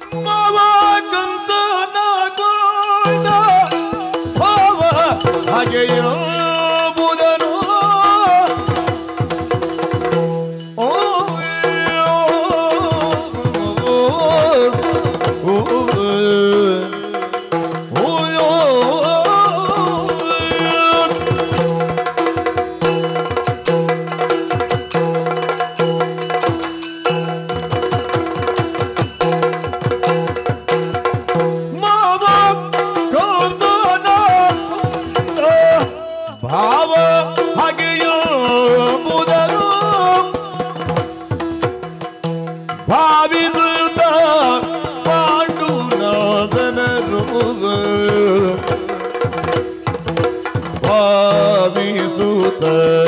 ಮಾವ ಕಂಸನ ಕೊಂದ ಭಾವ ಹಾಗೆಯೋ ಬುಧನು ಓ ಓ ಓ ಮಾವ ಕಂದನ ಕೊಂದ ಭಾವ ಹಾಗೆಯೋ ಬುಧನು ಭಾವಿಸುತ್ತ ಪಾಂಡುನಾಥನರು ಭಾವಿಸುತ್ತ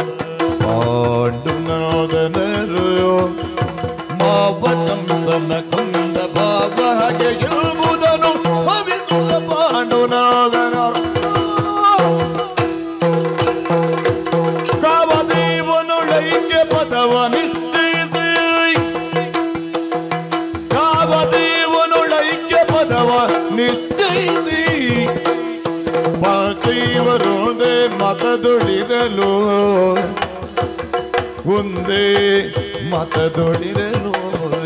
ಪಾಂಡುನಾಥನರು ಮಾವತಂಸನ ಕೊಂದ ಭಾವ ಹಾಗೆ ಎಂಬುದನ್ನು ಭಾವಿಸುತ್ತ ಪಾಂಡುನಾಥನರು ಕಾವದೇವನುಳೈಕ್ಯ ಪದವ ನಿಶ್ಚಯಿಸಿ ಕಾವದೇವನುಳೈಕ್ಯ ಪದವ ನಿಶ್ಚಯಿಸಿ ಪಾಚೈವರೊಂದೇ ಮತದೊಳಿರಲು ಒಂದೇ ಮತದೊಳಿರಲು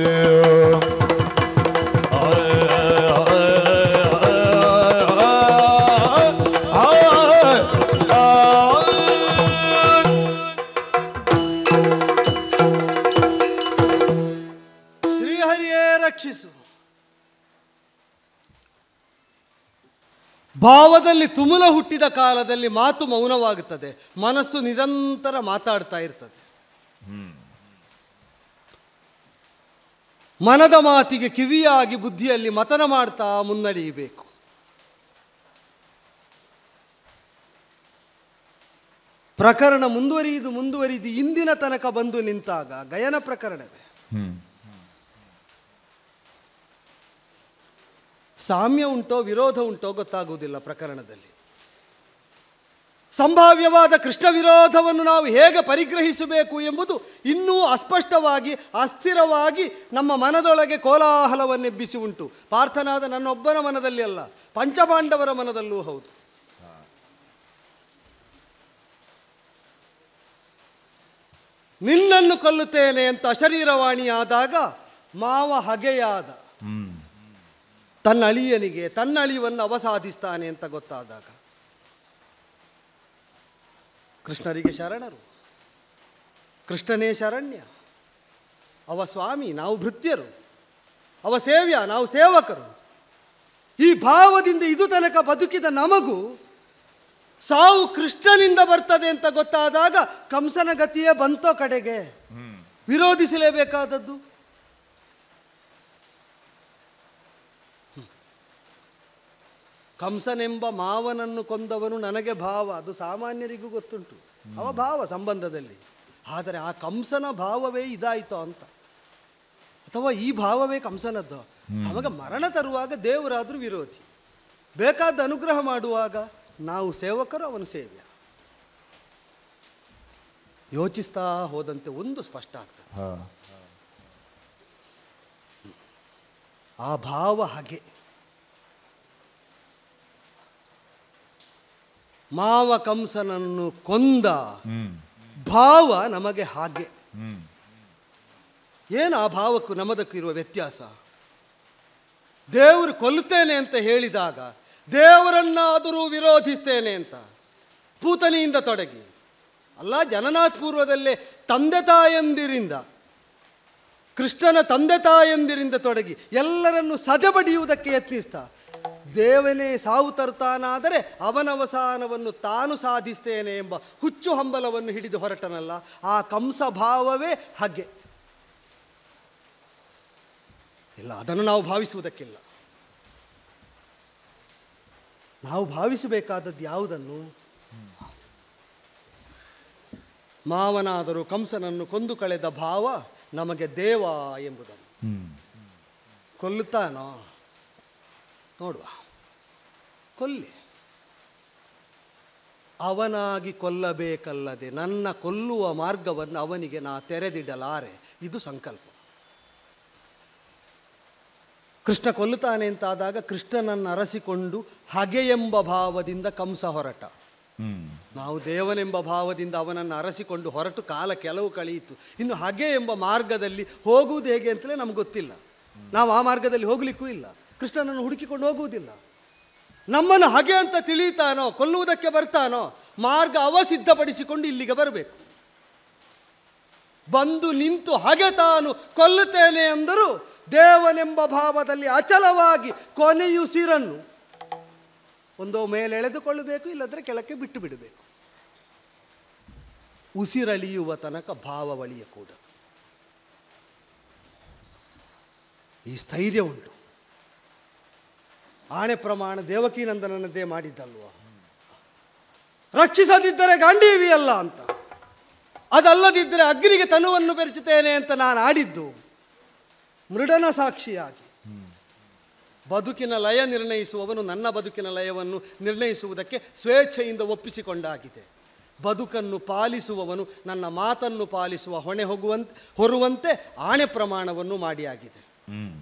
ಶ್ರೀಹರಿಯೇ ರಕ್ಷಿಸು ಭಾವದಲ್ಲಿ ತುಮುಲ ಹುಟ್ಟಿದ ಕಾಲದಲ್ಲಿ ಮಾತು ಮೌನವಾಗುತ್ತದೆ ಮನಸ್ಸು ನಿರಂತರ ಮಾತಾಡ್ತಾ ಇರ್ತದೆ ಮನದ ಮಾತಿಗೆ ಕಿವಿಯಾಗಿ ಬುದ್ಧಿಯಲ್ಲಿ ಮತನ ಮಾಡ್ತಾ ಮುನ್ನಡೆಯಬೇಕು ಪ್ರಕರಣ ಮುಂದುವರಿಯುವುದು ಮುಂದುವರಿದು ಇಂದಿನ ತನಕ ಬಂದು ನಿಂತಾಗ ಗಯನ ಪ್ರಕರಣವೇ ಸಾಮ್ಯ ಉಂಟೋ ವಿರೋಧ ಉಂಟೋ ಗೊತ್ತಾಗುವುದಿಲ್ಲ ಪ್ರಕರಣದಲ್ಲಿ ಸಂಭಾವ್ಯವಾದ ಕೃಷ್ಣ ವಿರೋಧವನ್ನು ನಾವು ಹೇಗೆ ಪರಿಗ್ರಹಿಸಬೇಕು ಎಂಬುದು ಇನ್ನೂ ಅಸ್ಪಷ್ಟವಾಗಿ ಅಸ್ಥಿರವಾಗಿ ನಮ್ಮ ಮನದೊಳಗೆ ಕೋಲಾಹಲವನ್ನೆಬ್ಬಿಸಿ ಉಂಟು ಪಾರ್ಥನಾದ ನನ್ನೊಬ್ಬನ ಮನದಲ್ಲಿ ಅಲ್ಲ ಪಂಚಪಾಂಡವರ ಮನದಲ್ಲೂ ಹೌದು ನಿನ್ನನ್ನು ಕೊಲ್ಲುತ್ತೇನೆ ಅಂತ ಅಶರೀರವಾಣಿಯಾದಾಗ ಮಾವ ಹಗೆಯಾದ ತನ್ನ ಅಳಿಯನಿಗೆ ತನ್ನ ಅಳಿವನ್ನು ಅವಸಾಧಿಸ್ತಾನೆ ಅಂತ ಗೊತ್ತಾದಾಗ ಕೃಷ್ಣರಿಗೆ ಶರಣರು ಕೃಷ್ಣನೇ ಶರಣ್ಯ ಅವ ಸ್ವಾಮಿ ನಾವು ಭೃತ್ಯರು ಅವ ಸೇವ್ಯ ನಾವು ಸೇವಕರು ಈ ಭಾವದಿಂದ ಇದು ತನಕ ಬದುಕಿದ ನಮಗೂ ಸಾವು ಕೃಷ್ಣನಿಂದ ಬರ್ತದೆ ಅಂತ ಗೊತ್ತಾದಾಗ ಕಂಸನ ಗತಿಯೇ ಬಂತೋ ಕಡೆಗೆ ವಿರೋಧಿಸಲೇಬೇಕಾದದ್ದು ಕಂಸನೆಂಬ ಮಾವನನ್ನು ಕೊಂದವನು ನನಗೆ ಭಾವ ಅದು ಸಾಮಾನ್ಯರಿಗೂ ಗೊತ್ತುಂಟು ಅವ ಭಾವ ಸಂಬಂಧದಲ್ಲಿ ಆದರೆ ಆ ಕಂಸನ ಭಾವವೇ ಇದಾಯಿತೋ ಅಂತ ಅಥವಾ ಈ ಭಾವವೇ ಕಂಸನದ್ದು ನಮಗೆ ಮರಣ ತರುವಾಗ ದೇವರಾದರೂ ವಿರೋಧಿ ಬೇಕಾದ ಅನುಗ್ರಹ ಮಾಡುವಾಗ ನಾವು ಸೇವಕರು ಅವನು ಸೇವ್ಯ ಯೋಚಿಸ್ತಾ ಹೋದಂತೆ ಒಂದು ಸ್ಪಷ್ಟ ಆಗ್ತದೆ ಆ ಭಾವ ಹಾಗೆ ಮಾವ ಕಂಸನನ್ನು ಕೊಂದ ಭಾವ ನಮಗೆ ಹಾಗೆ ಏನು ಆ ಭಾವಕ್ಕೂ ನಮದಕ್ಕೂ ಇರುವ ವ್ಯತ್ಯಾಸ ದೇವರು ಕೊಲ್ಲುತ್ತೇನೆ ಅಂತ ಹೇಳಿದಾಗ ದೇವರನ್ನಾದರೂ ವಿರೋಧಿಸ್ತೇನೆ ಅಂತ ಪೂತನಿಯಿಂದ ತೊಡಗಿ ಅಲ್ಲ ಜನನಾಥ್ ಪೂರ್ವದಲ್ಲೇ ತಂದೆ ತಾಯಂದಿರಿಂದ ಕೃಷ್ಣನ ತಂದೆ ತಾಯಂದಿರಿಂದ ತೊಡಗಿ ಎಲ್ಲರನ್ನು ಸದೆಬಡಿಯುವುದಕ್ಕೆ ಯತ್ನಿಸ್ತಾ ದೇವನೇ ಸಾವು ತರ್ತಾನಾದರೆ ಅವನವಸಾನವನ್ನು ತಾನು ಸಾಧಿಸ್ತೇನೆ ಎಂಬ ಹುಚ್ಚು ಹಂಬಲವನ್ನು ಹಿಡಿದು ಹೊರಟನಲ್ಲ ಆ ಕಂಸ ಭಾವವೇ ಹಾಗೆ ಇಲ್ಲ ಅದನ್ನು ನಾವು ಭಾವಿಸುವುದಕ್ಕಿಲ್ಲ ನಾವು ಭಾವಿಸಬೇಕಾದದ್ದು ಯಾವುದನ್ನು ಮಾವನಾದರೂ ಕಂಸನನ್ನು ಕೊಂದು ಕಳೆದ ಭಾವ ನಮಗೆ ದೇವ ಎಂಬುದನ್ನು ಕೊಲ್ಲುತ್ತಾನೋ ನೋಡುವ ಕೊಲ್ಲಿ ಅವನಾಗಿ ಕೊಲ್ಲಬೇಕಲ್ಲದೆ ನನ್ನ ಕೊಲ್ಲುವ ಮಾರ್ಗವನ್ನು ಅವನಿಗೆ ನಾ ತೆರೆದಿಡಲಾರೆ ಇದು ಸಂಕಲ್ಪ ಕೃಷ್ಣ ಕೊಲ್ಲುತ್ತಾನೆ ಅಂತಾದಾಗ ಕೃಷ್ಣನನ್ನು ಅರಸಿಕೊಂಡು ಹಗೆ ಎಂಬ ಭಾವದಿಂದ ಕಂಸ ಹೊರಟ ಹ್ಮ್ ನಾವು ದೇವನೆಂಬ ಭಾವದಿಂದ ಅವನನ್ನು ಅರಸಿಕೊಂಡು ಹೊರಟು ಕಾಲ ಕೆಲವು ಕಳೆಯಿತು ಇನ್ನು ಹಗೆ ಎಂಬ ಮಾರ್ಗದಲ್ಲಿ ಹೋಗುವುದು ಹೇಗೆ ಅಂತಲೇ ನಮ್ಗೆ ಗೊತ್ತಿಲ್ಲ ನಾವು ಆ ಮಾರ್ಗದಲ್ಲಿ ಹೋಗ್ಲಿಕ್ಕೂ ಇಲ್ಲ ಕೃಷ್ಣನನ್ನು ಹುಡುಕಿಕೊಂಡು ಹೋಗುವುದಿಲ್ಲ ನಮ್ಮನ್ನು ಹಗೆ ಅಂತ ತಿಳಿತಾನೋ ಕೊಲ್ಲುವುದಕ್ಕೆ ಬರ್ತಾನೋ ಮಾರ್ಗ ಅವ ಸಿದ್ಧಪಡಿಸಿಕೊಂಡು ಇಲ್ಲಿಗೆ ಬರಬೇಕು ಬಂದು ನಿಂತು ಹಗೆ ತಾನು ಕೊಲ್ಲುತ್ತೇನೆ ಎಂದರು ದೇವನೆಂಬ ಭಾವದಲ್ಲಿ ಅಚಲವಾಗಿ ಕೊನೆಯುಸಿರನ್ನು ಒಂದೋ ಮೇಲೆ ಎಳೆದುಕೊಳ್ಳಬೇಕು ಇಲ್ಲದ್ರೆ ಕೆಳಕ್ಕೆ ಬಿಟ್ಟು ಬಿಡಬೇಕು ಉಸಿರಳಿಯುವ ತನಕ ಭಾವವಳಿಯ ಕೂಡದು ಈ ಸ್ಥೈರ್ಯ ಉಂಟು ಆಣೆ ಪ್ರಮಾಣ ದೇವಕೀನಂದನನ್ನದೇ ಮಾಡಿದ್ದಲ್ವ ರಕ್ಷಿಸದಿದ್ದರೆ ಗಾಂಡೀವಿಯಲ್ಲ ಅಂತ ಅದಲ್ಲದಿದ್ದರೆ ಅಗ್ನಿಗೆ ತನುವನ್ನು ಬೆರೆಸುತ್ತೇನೆ ಅಂತ ನಾನು ಆಡಿದ್ದು ಮೃಡನ ಸಾಕ್ಷಿಯಾಗಿ ಬದುಕಿನ ಲಯ ನಿರ್ಣಯಿಸುವವನು ನನ್ನ ಬದುಕಿನ ಲಯವನ್ನು ನಿರ್ಣಯಿಸುವುದಕ್ಕೆ ಸ್ವೇಚ್ಛೆಯಿಂದ ಒಪ್ಪಿಸಿಕೊಂಡಾಗಿದೆ ಬದುಕನ್ನು ಪಾಲಿಸುವವನು ನನ್ನ ಮಾತನ್ನು ಪಾಲಿಸುವ ಹೊಣೆ ಹೋಗುವಂತೆ ಹೊರುವಂತೆ ಆಣೆ ಪ್ರಮಾಣವನ್ನು ಮಾಡಿಯಾಗಿದೆ ಹ್ಮ್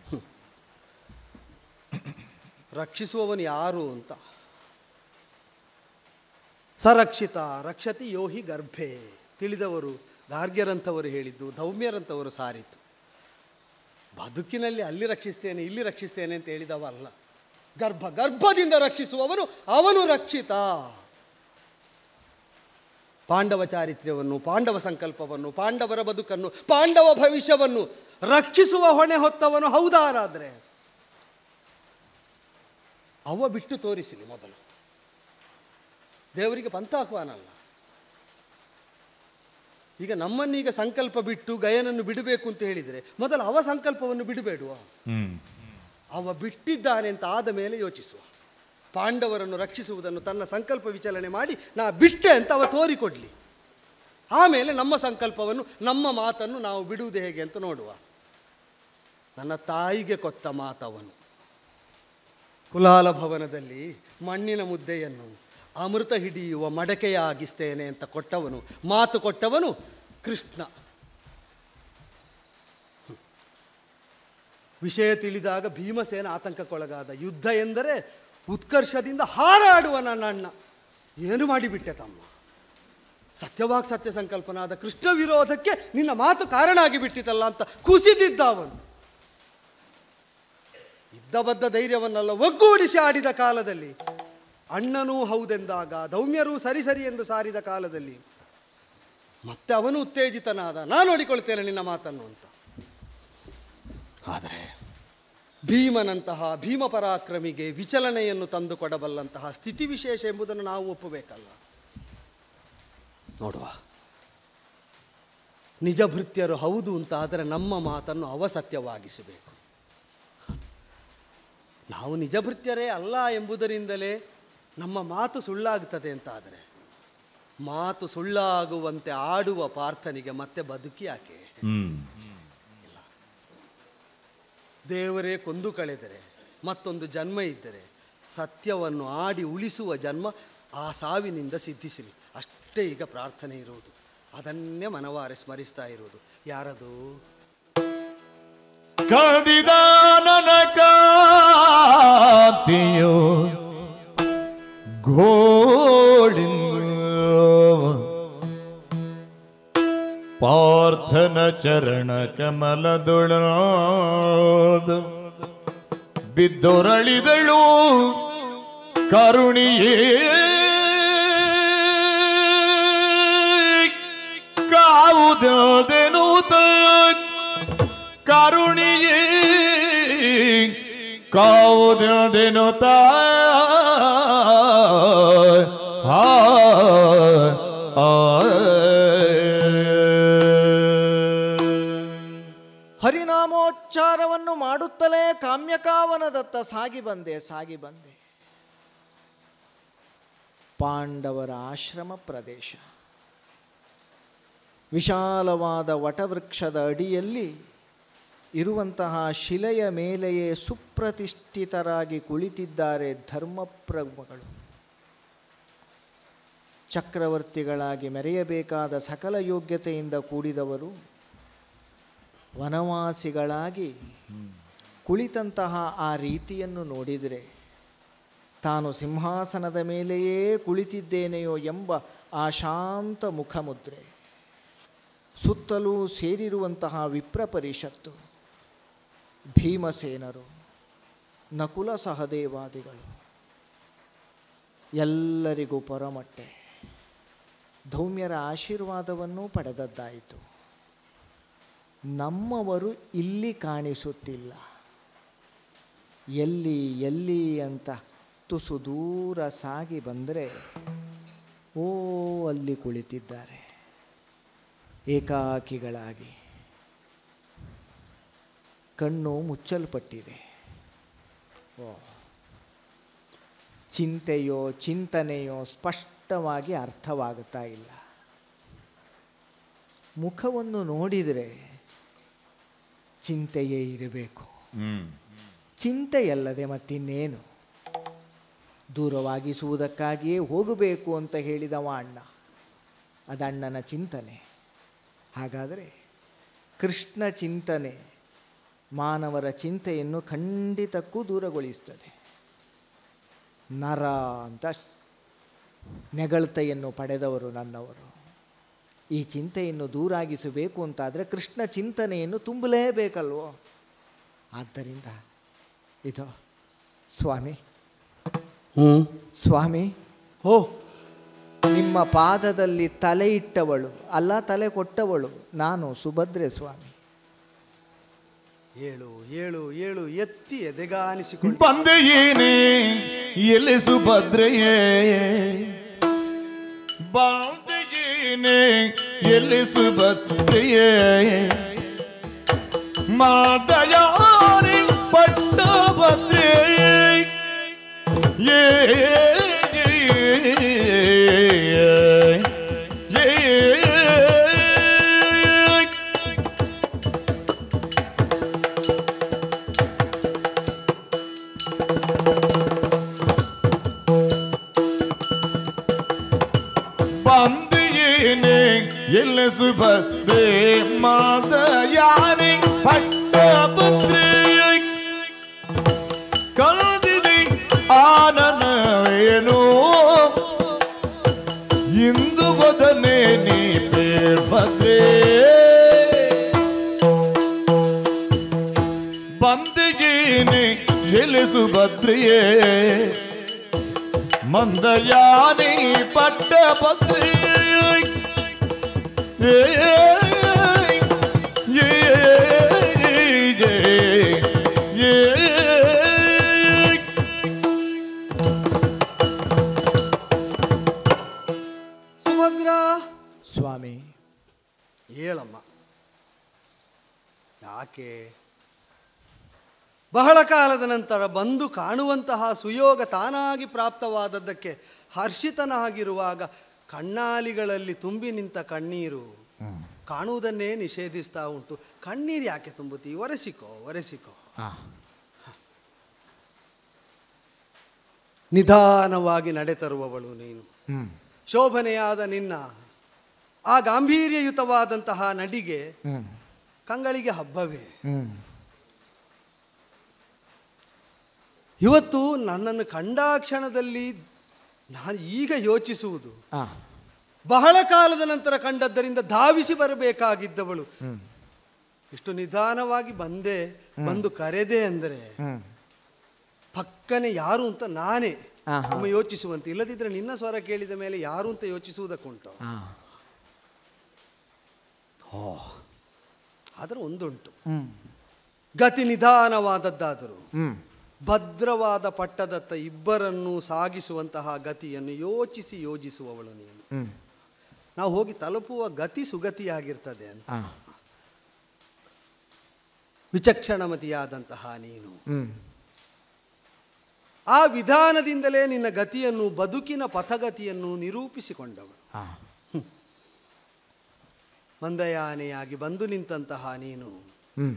ರಕ್ಷಿಸುವವನು ಯಾರು ಅಂತ ಸರಕ್ಷಿತ ರಕ್ಷತಿ ಯೋಹಿ ಗರ್ಭೆ ತಿಳಿದವರು ಗಾರ್ಗ್ಯರಂಥವರು ಹೇಳಿದ್ದು ಧೌಮ್ಯರಂಥವರು ಸಾರಿತು ಬದುಕಿನಲ್ಲಿ ಅಲ್ಲಿ ರಕ್ಷಿಸ್ತೇನೆ ಇಲ್ಲಿ ರಕ್ಷಿಸ್ತೇನೆ ಅಂತ ಹೇಳಿದವ ಅಲ್ಲ ಗರ್ಭ ಗರ್ಭದಿಂದ ರಕ್ಷಿಸುವವನು ಅವನು ರಕ್ಷಿತ ಪಾಂಡವ ಚಾರಿತ್ರ್ಯವನ್ನು ಪಾಂಡವ ಸಂಕಲ್ಪವನ್ನು ಪಾಂಡವರ ಬದುಕನ್ನು ಪಾಂಡವ ಭವಿಷ್ಯವನ್ನು ರಕ್ಷಿಸುವ ಹೊಣೆ ಹೊತ್ತವನು ಹೌದಾರಾದರೆ ಅವ ಬಿಟ್ಟು ತೋರಿಸಲಿ ಮೊದಲು ದೇವರಿಗೆ ಪಂಥಾಹ್ವಾನ ಅಲ್ಲ ಈಗ ನಮ್ಮನ್ನೀಗ ಸಂಕಲ್ಪ ಬಿಟ್ಟು ಗಯನನ್ನು ಬಿಡಬೇಕು ಅಂತ ಹೇಳಿದರೆ ಮೊದಲು ಅವ ಸಂಕಲ್ಪವನ್ನು ಬಿಡಬೇಡುವ ಹ್ಮ್ ಅವ ಬಿಟ್ಟಿದ್ದಾನೆ ಅಂತ ಆದ ಮೇಲೆ ಯೋಚಿಸುವ ಪಾಂಡವರನ್ನು ರಕ್ಷಿಸುವುದನ್ನು ತನ್ನ ಸಂಕಲ್ಪ ವಿಚಲನೆ ಮಾಡಿ ನಾ ಬಿಟ್ಟೆ ಅಂತ ಅವ ತೋರಿಕೊಡ್ಲಿ ಆಮೇಲೆ ನಮ್ಮ ಸಂಕಲ್ಪವನ್ನು ನಮ್ಮ ಮಾತನ್ನು ನಾವು ಬಿಡುವುದು ಹೇಗೆ ಅಂತ ನೋಡುವ ನನ್ನ ತಾಯಿಗೆ ಕೊಟ್ಟ ಮಾತವನು ಕುಲಾಲ ಭವನದಲ್ಲಿ ಮಣ್ಣಿನ ಮುದ್ದೆಯನ್ನು ಅಮೃತ ಹಿಡಿಯುವ ಮಡಕೆಯಾಗಿಸ್ತೇನೆ ಅಂತ ಕೊಟ್ಟವನು ಮಾತು ಕೊಟ್ಟವನು ಕೃಷ್ಣ ವಿಷಯ ತಿಳಿದಾಗ ಭೀಮಸೇನ ಆತಂಕಕ್ಕೊಳಗಾದ ಯುದ್ಧ ಎಂದರೆ ಉತ್ಕರ್ಷದಿಂದ ಹಾರಾಡುವ ನನ್ನ ಅಣ್ಣ ಏನು ಮಾಡಿಬಿಟ್ಟೆ ತಮ್ಮ ಸತ್ಯವಾಗಿ ಸತ್ಯ ಸಂಕಲ್ಪನಾದ ಕೃಷ್ಣ ವಿರೋಧಕ್ಕೆ ನಿನ್ನ ಮಾತು ಕಾರಣ ಆಗಿಬಿಟ್ಟಿತಲ್ಲ ಅಂತ ಕುಸಿದಿದ್ದ ಅವನು ಇದ್ದ ಬದ್ದ ಧೈರ್ಯವನ್ನೆಲ್ಲ ಒಗ್ಗೂಡಿಸಿ ಆಡಿದ ಕಾಲದಲ್ಲಿ ಅಣ್ಣನೂ ಹೌದೆಂದಾಗ ದೌಮ್ಯರೂ ಸರಿ ಸರಿ ಎಂದು ಸಾರಿದ ಕಾಲದಲ್ಲಿ ಮತ್ತೆ ಅವನು ಉತ್ತೇಜಿತನಾದ ನಾನು ನೋಡಿಕೊಳ್ತೇನೆ ನಿನ್ನ ಮಾತನ್ನು ಅಂತ ಆದರೆ ಭೀಮನಂತಹ ಭೀಮ ಪರಾಕ್ರಮಿಗೆ ವಿಚಲನೆಯನ್ನು ತಂದು ಕೊಡಬಲ್ಲಂತಹ ಸ್ಥಿತಿ ವಿಶೇಷ ಎಂಬುದನ್ನು ನಾವು ಒಪ್ಪಬೇಕಲ್ಲ ನೋಡುವ ನಿಜ ಭೃತ್ಯರು ಹೌದು ಅಂತ ಆದರೆ ನಮ್ಮ ಮಾತನ್ನು ಅವಸತ್ಯವಾಗಿಸಬೇಕು ನಾವು ನಿಜ ಭೃತ್ಯರೇ ಅಲ್ಲ ಎಂಬುದರಿಂದಲೇ ನಮ್ಮ ಮಾತು ಸುಳ್ಳಾಗ್ತದೆ ಅಂತ ಆದರೆ ಮಾತು ಸುಳ್ಳಾಗುವಂತೆ ಆಡುವ ಪಾರ್ಥನಿಗೆ ಮತ್ತೆ ಬದುಕಿ ಯಾಕೆ ಹ್ಮ್ ದೇವರೇ ಕೊಂದು ಕಳೆದರೆ ಮತ್ತೊಂದು ಜನ್ಮ ಇದ್ದರೆ ಸತ್ಯವನ್ನು ಆಡಿ ಉಳಿಸುವ ಜನ್ಮ ಆ ಸಾವಿನಿಂದ ಸಿದ್ಧಿಸಲಿ ಅಷ್ಟೇ ಈಗ ಪ್ರಾರ್ಥನೆ ಇರುವುದು ಅದನ್ನೇ ಮನವಾರೆ ಸ್ಮರಿಸ್ತಾ ಇರುವುದು ಯಾರದು ಕದಿದ ನನ್ನ ಕಾಂತಿಯು ಘೋಳಿಂದು ಪಾರ್ಥನ ಚರಣ ಕಮಲದೊಳದು ಬಿದ್ದೊರಳಿದಳು ಕರುಣಿಯೇ ಕಾವುದೇನು ಕರುಣಿಯೇ ಕಾವುದೇನು ತಾ ಆ ಆ ಹರಿನಾಮೋಚ್ಚಾರವನ್ನು ಮಾಡುತ್ತಲೇ ಕಾಮ್ಯಕಾವನದತ್ತ ಸಾಗಿ ಬಂದೆ ಸಾಗಿ ಬಂದೆ ಪಾಂಡವರ ಆಶ್ರಮ ಪ್ರದೇಶ ವಿಶಾಲವಾದ ವಟವೃಕ್ಷದ ಅಡಿಯಲ್ಲಿ ಇರುವಂತಹ ಶಿಲೆಯ ಮೇಲೆಯೇ ಸುಪ್ರತಿಷ್ಠಿತರಾಗಿ ಕುಳಿತಿದ್ದಾರೆ ಧರ್ಮಪ್ರಭುಗಳು ಚಕ್ರವರ್ತಿಗಳಾಗಿ ಮೆರೆಯಬೇಕಾದ ಸಕಲ ಯೋಗ್ಯತೆಯಿಂದ ಕೂಡಿದವರು ವನವಾಸಿಗಳಾಗಿ ಕುಳಿತಂತಹ ಆ ರೀತಿಯನ್ನು ನೋಡಿದರೆ ತಾನು ಸಿಂಹಾಸನದ ಮೇಲೆಯೇ ಕುಳಿತಿದ್ದೇನೆಯೋ ಎಂಬ ಆ ಶಾಂತ ಮುಖಮುದ್ರೆ ಸುತ್ತಲೂ ಸೇರಿರುವಂತಹ ವಿಪ್ರ ಪರಿಷತ್ತು ಭೀಮಸೇನರು ನಕುಲ ಸಹದೇವಾದಿಗಳು ಎಲ್ಲರಿಗೂ ಪರಮಟ್ಟೆ ಧೌಮ್ಯರ ಆಶೀರ್ವಾದವನ್ನು ಪಡೆದದ್ದಾಯಿತು ನಮ್ಮವರು ಇಲ್ಲಿ ಕಾಣಿಸುತ್ತಿಲ್ಲ ಎಲ್ಲಿ ಎಲ್ಲಿ ಅಂತ ತುಸು ದೂರ ಸಾಗಿ ಬಂದರೆ ಓ ಅಲ್ಲಿ ಕುಳಿತಿದ್ದಾರೆ ಏಕಾಕಿಗಳಾಗಿ ಕಣ್ಣು ಮುಚ್ಚಲ್ಪಟ್ಟಿದೆ ಓ ಚಿಂತೆಯೋ ಚಿಂತನೆಯೋ ಸ್ಪಷ್ಟವಾಗಿ ಅರ್ಥವಾಗುತ್ತಾ ಇಲ್ಲ ಮುಖವನ್ನು ನೋಡಿದರೆ ಚಿಂತೆಯೇ ಇರಬೇಕು ಹ್ಮ್ ಚಿಂತೆಯಲ್ಲದೆ ಮತ್ತಿನ್ನೇನು ದೂರವಾಗಿಸುವುದಕ್ಕಾಗಿಯೇ ಹೋಗಬೇಕು ಅಂತ ಹೇಳಿದವ ಅಣ್ಣ ಅದಣ್ಣನ ಚಿಂತನೆ ಹಾಗಾದರೆ ಕೃಷ್ಣ ಚಿಂತನೆ ಮಾನವರ ಚಿಂತೆಯನ್ನು ಖಂಡಿತಕ್ಕೂ ದೂರಗೊಳಿಸ್ತದೆ ನರ ಅಂತ ನೆಗಳತೆಯನ್ನು ಪಡೆದವರು ನನ್ನವರು ಈ ಚಿಂತೆಯನ್ನು ದೂರಾಗಿಸಬೇಕು ಅಂತಾದರೆ ಕೃಷ್ಣ ಚಿಂತನೆಯನ್ನು ತುಂಬಲೇಬೇಕಲ್ವೋ ಆದ್ದರಿಂದ ಇದು ಸ್ವಾಮಿ ಹ್ಞೂ ಸ್ವಾಮಿ ಓ ನಿಮ್ಮ ಪಾದದಲ್ಲಿ ತಲೆ ಇಟ್ಟವಳು ಅಲ್ಲ ತಲೆ ಕೊಟ್ಟವಳು ನಾನು ಸುಭದ್ರೆ ಸ್ವಾಮಿ ಏಳು ಏಳು ಏಳು ಎತ್ತಿ ಎದೆಗಾನಿಸಿಕೊಂಡು ಬಂದೆಯೇನೆ ಎಲ್ಲಿ ಸುಭದ್ರೆಯೇ ಬಂದೆಯೇನೆ ಎಲ್ಲಿ ಸುಭದ್ರೆಯೇ ಮಾದಯಾರಿ ಪಟ್ಟ ಭದ್ರೆ ಏ ಬಂದಿಯೇನೆ ಎಲ್ಲ ಸುಭದ್ರೆ ಮಾದಯಾರಿ ಪಟ್ಟ ಭದ್ರೆ ಕಳೆದಿದೆ ಆನನವೇನೋ ಇಂದು ಬದನೆ ನೀ ಭದ್ರೆ ಬಂದಿಗೇನೆ ಎಲೆಸು ಭದ್ರೆಯೇ ಮಂದಯಾನಿ ಪಟ್ಟ ಭದ್ರೆ ಏ ಏ ಏ ಸುಭದ್ರ ಸ್ವಾಮಿ ಹೇಳಮ್ಮ ಯಾಕೆ ಬಹಳ ಕಾಲದ ನಂತರ ಬಂದು ಕಾಣುವಂತಹ ಸುಯೋಗ ತಾನಾಗಿ ಪ್ರಾಪ್ತವಾದದ್ದಕ್ಕೆ ಹರ್ಷಿತನಾಗಿರುವಾಗ ಕಣ್ಣಾಲಿಗಳಲ್ಲಿ ತುಂಬಿ ನಿಂತ ಕಣ್ಣೀರು ಕಾಣುವುದನ್ನೇ ನಿಷೇಧಿಸ್ತಾ ಉಂಟು ಕಣ್ಣೀರು ಯಾಕೆ ತುಂಬುತ್ತಿ ಒರೆಸಿಕೋ ಒರೆಸಿಕೋ ನಿಧಾನವಾಗಿ ನಡೆತರುವವಳು ನೀನು ಹ್ಮ್ ಶೋಭನೆಯಾದ ನಿನ್ನ ಆ ಗಾಂಭೀರ್ಯಯುತವಾದಂತಹ ನಡಿಗೆ ಹ್ಮ್ ಕಂಗಳಿಗೆ ಹಬ್ಬವೇ ಹ್ಮ್ ಇವತ್ತು ನನ್ನನ್ನು ಕಂಡಾಕ್ಷಣದಲ್ಲಿ ನಾನು ಈಗ ಯೋಚಿಸುವುದು ಆ ಬಹಳ ಕಾಲದ ನಂತರ ಕಂಡದ್ದರಿಂದ ಧಾವಿಸಿ ಬರಬೇಕಾಗಿದ್ದವಳು ಹ್ಮ್ ಇಷ್ಟು ನಿಧಾನವಾಗಿ ಬಂದೆ ಬಂದು ಕರೆದೆ ಅಂದರೆ ಹ್ಮ್ ಪಕ್ಕನೆ ಯಾರು ಅಂತ ನಾನೇ ಆಹಾ. ಒಮ್ಮೆ ಯೋಚಿಸುವಂತೆ ಇಲ್ಲದಿದ್ದರೆ ನಿನ್ನ ಸ್ವರ ಕೇಳಿದ ಮೇಲೆ ಯಾರು ಅಂತ ಯೋಚಿಸುವುದಕ್ಕುಂಟು ಆ ಆದರೆ ಒಂದುಂಟು ಹ್ಮ್ ಗತಿ ನಿಧಾನವಾದದ್ದಾದರೂ ಹ್ಮ್ ಭದ್ರವಾದ ಪಟ್ಟದತ್ತ ಇಬ್ಬರನ್ನು ಸಾಗಿಸುವಂತಹ ಗತಿಯನ್ನು ಯೋಚಿಸಿ ಯೋಜಿಸುವವಳು ನೀನು ಹ್ಮ್ ನಾವು ಹೋಗಿ ತಲುಪುವ ಗತಿ ಸುಗತಿಯಾಗಿರ್ತದೆ ಅಂತ ಆ ವಿಚಕ್ಷಣಮತಿಯಾದಂತಹ ನೀನು ಹ್ಮ್ ಆ ವಿಧಾನದಿಂದಲೇ ನಿನ್ನ ಗತಿಯನ್ನು ಬದುಕಿನ ಪಥಗತಿಯನ್ನು ನಿರೂಪಿಸಿಕೊಂಡವಳು ಆ ಮಂದಯಾನೆಯಾಗಿ ಬಂದು ನಿಂತಹ ನೀನು ಹ್ಮ್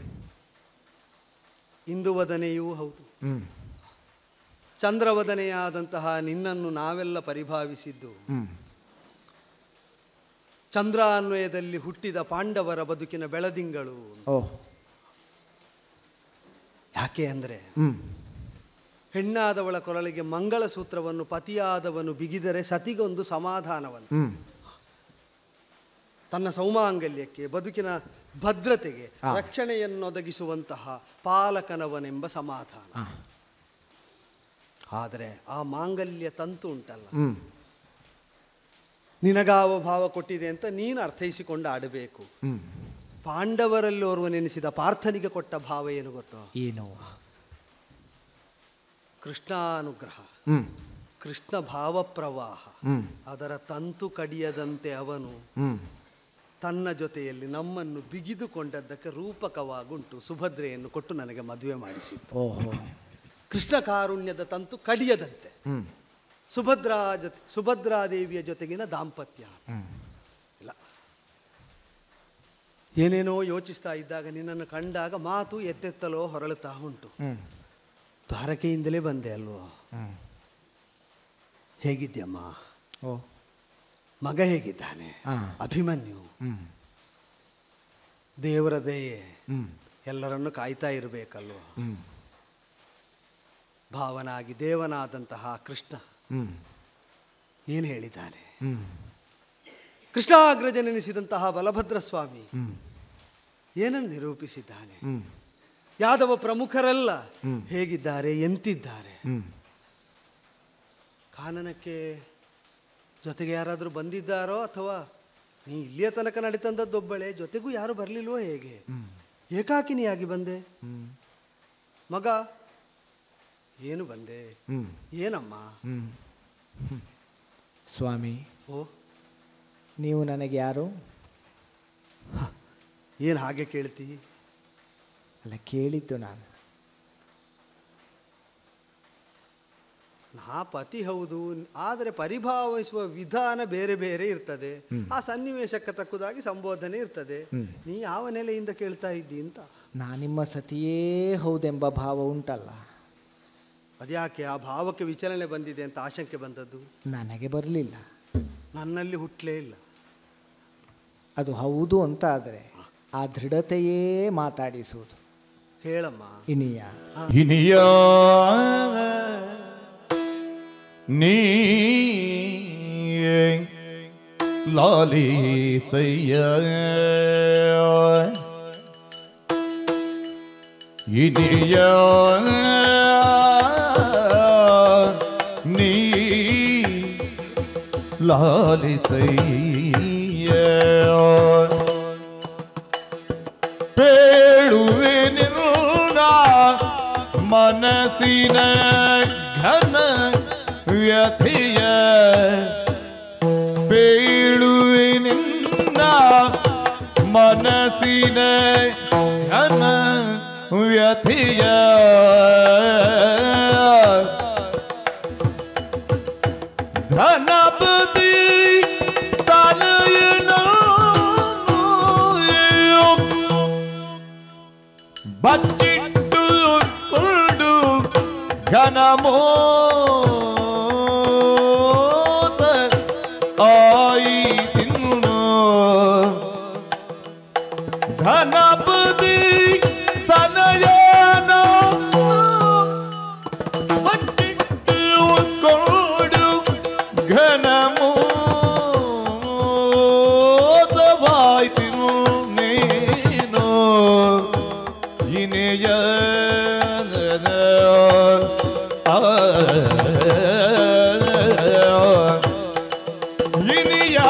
ಇಂದುವದನೆಯೂ ಹೌದು ಹ್ಮ್ ಚಂದ್ರವದನೆಯಾದಂತಹ ನಿನ್ನನ್ನು ನಾವೆಲ್ಲ ಪರಿಭಾವಿಸಿದ್ದು ಹ್ಮ್ ಚಂದ್ರಾನ್ವಯದಲ್ಲಿ ಹುಟ್ಟಿದ ಪಾಂಡವರ ಬದುಕಿನ ಬೆಳದಿಂಗಳು ಓ ಯಾಕೆ ಅಂದರೆ ಹ್ಮ್ ಹೆಣ್ಣಾದವಳ ಕೊರಳಿಗೆ ಮಂಗಳಸೂತ್ರವನ್ನು ಪತಿಯಾದವನು ಬಿಗಿದರೆ ಸತಿಗೊಂದು ಸಮಾಧಾನವನ್ನು ಹ್ಮ್ ತನ್ನ ಸೌಮಾಂಗಲ್ಯಕ್ಕೆ ಬದುಕಿನ ಭದ್ರತೆಗೆ ಆ. ರಕ್ಷಣೆಯನ್ನೊದಗಿಸುವಂತಹ ಪಾಲಕನವನೆಂಬ ಸಮಾಧಾನ ಆ. ಆದರೆ ಆ ಮಾಂಗಲ್ಯ ತಂತು ಉಂಟಲ್ಲ ಹ್ಮ್ ನಿನಗಾವ ಭಾವ ಕೊಟ್ಟಿದೆ ಅಂತ ನೀನು ಅರ್ಥೈಸಿಕೊಂಡು ಆಡಬೇಕು ಹ್ಮ್ ಪಾಂಡವರಲ್ಲಿ ಓರ್ವನೆನಿಸಿದ ಪಾರ್ಥನಿಗೆ ಕೊಟ್ಟ ಭಾವ ಏನು ಗೊತ್ತೋ ಏನು ಕೃಷ್ಣಾನುಗ್ರಹ ಹ್ಮ್ ಕೃಷ್ಣ ಭಾವ ಪ್ರವಾಹ ಹ್ಮ್ ಅದರ ತಂತು ಕಡಿಯದಂತೆ ಅವನು ಹ್ಮ್ ತನ್ನ ಜೊತೆಯಲ್ಲಿ ನಮ್ಮನ್ನು ಬಿಗಿದುಕೊಂಡದ್ದಕ್ಕೆ ರೂಪಕವಾಗುಂಟು ಸುಭದ್ರೆಯನ್ನು ಕೊಟ್ಟು ನನಗೆ ಮದುವೆ ಮಾಡಿಸಿತ್ತು ಓಹೋ ಕೃಷ್ಣ ಕಾರುಣ್ಯದ ತಂತು ಕಡಿಯದಂತೆ ಹ್ಮ್ ಸುಭದ್ರಾ ಜೊತೆ ಸುಭದ್ರಾದೇವಿಯ ಜೊತೆಗಿನ ದಾಂಪತ್ಯ ಹ್ಮ್ ಇಲ್ಲ ಏನೇನೋ ಯೋಚಿಸ್ತಾ ಇದ್ದಾಗ ನಿನ್ನನ್ನು ಕಂಡಾಗ ಮಾತು ಎತ್ತೆತ್ತಲೋ ಹೊರಳುತ್ತಾ ಉಂಟು ಹ್ಮ್ ದ್ವಾರಕೆಯಿಂದಲೇ ಬಂದೆ ಅಲ್ವೋ ಹ್ಮ್ ಹೇಗಿದ್ಯಮ್ಮ ಓ ಮಗ ಹೇಗಿದ್ದಾನೆ ಆ. ಅಭಿಮನ್ಯು ಹ್ಮ್ ದೇವರ ದಯೆ ಹ್ಮ್ ಎಲ್ಲರನ್ನು ಕಾಯ್ತಾ ಇರಬೇಕಲ್ವ ಹ್ಮ್ ಭಾವನಾಗಿ ದೇವನಾದಂತಹ ಕೃಷ್ಣ ಹ್ಮ್ ಏನು ಹೇಳಿದ್ದಾನೆ ಹ್ಮ್ ಕೃಷ್ಣಾಗ್ರಜನೆನಿಸಿದಂತಹ ಬಲಭದ್ರ ಸ್ವಾಮಿ ಹ್ಮ್ ಏನನ್ನು ನಿರೂಪಿಸಿದ್ದಾನೆ ಹ್ಮ್ ಯಾದವ ಪ್ರಮುಖರೆಲ್ಲ ಹ್ಮ್. ಹೇಗಿದ್ದಾರೆ ಎಂತಿದ್ದಾರೆ ಹ್ಮ್ ಕಾನನಕ್ಕೆ ಜೊತೆಗೆ ಯಾರಾದರೂ ಬಂದಿದ್ದಾರೋ ಅಥವಾ ನೀ ಇಲ್ಲಿಯ ತನಕ ನಡೀತಂದದ್ದೊಬ್ಬಳೆ ಜೊತೆಗೂ ಯಾರು ಬರಲಿಲ್ವೋ ಹೇಗೆ ಹ್ಮ್ ಏಕಾಕಿನಿಯಾಗಿ ಬಂದೆ ಹ್ಮ್ ಮಗ ಏನು ಬಂದೆ ಹ್ಮ್ ಏನಮ್ಮ ಹ್ಮ್ ಹ್ಮ್. ಸ್ವಾಮಿ ಓ ನೀವು ನನಗೆ ಯಾರು ಏನು ಹಾಗೆ ಕೇಳ್ತಿ ಅಲ್ಲ ಕೇಳಿದ್ದು ನಾನು ನಾ ಪತಿ ಹೌದು ಆದರೆ ಪರಿಭಾವಿಸುವ ವಿಧಾನ ಬೇರೆ ಬೇರೆ ಇರ್ತದೆ ಆ ಸನ್ನಿವೇಶಕ್ಕೆ ತಕ್ಕದಾಗಿ ಸಂಬೋಧನೆ ಇರ್ತದೆ ಹ್ಮ್. ನೀ ಯಾವ ನೆಲೆಯಿಂದ ಕೇಳ್ತಾ ಇದ್ದಿ ಅಂತ ನಾ ನಿಮ್ಮ ಸತಿಯೇ ಹೌದೆಂಬ ಭಾವ ಉಂಟಲ್ಲ ಅದ್ಯಾಕೆ ಆ ಭಾವಕ್ಕೆ ವಿಚಲನೆ ಬಂದಿದೆ ಅಂತ ಆಶಂಕೆ ಬಂದದ್ದು ನನಗೆ ಬರಲಿಲ್ಲ ನನ್ನಲ್ಲಿ ಹುಟ್ಟಲೇ ಇಲ್ಲ ಅದು ಹೌದು ಅಂತ ಆದರೆ ಆ ದೃಢತೆಯೇ ಮಾತಾಡಿಸುವುದು ಹೇಳಮ್ಮ ಇನಿಯ ಇನಿಯ ನೀ ಲಾಲಿಸಯ್ಯ ಇನಿಯ ನೀ ಲಾಲಿಸಯ್ಯ ಪೇಳುವೆ ನಿನ್ನ ಮನಸ್ಸಿನ ಘನ ವ್ಯಥೆಯ ಪೇಳುವೆ ನಿನ್ನ ಮನಸ್ಸಿನ ಘನ ವ್ಯಥೆಯ ಧನಪತಿ ತನಯನ ಬಚ್ಚಿಟ್ಟು ಕೊಂಡು ಘನಮೋಸ ಆಯಿ ತಿನ್ನು ಧನಪತಿ ತನಯನ ಬಚ್ಚಿಟ್ಟು ಕೊಂಡು ಘನಮೋಸವಾಯ್ತಿರು ನೀನು ಇನೆಯ ಇನಿಯ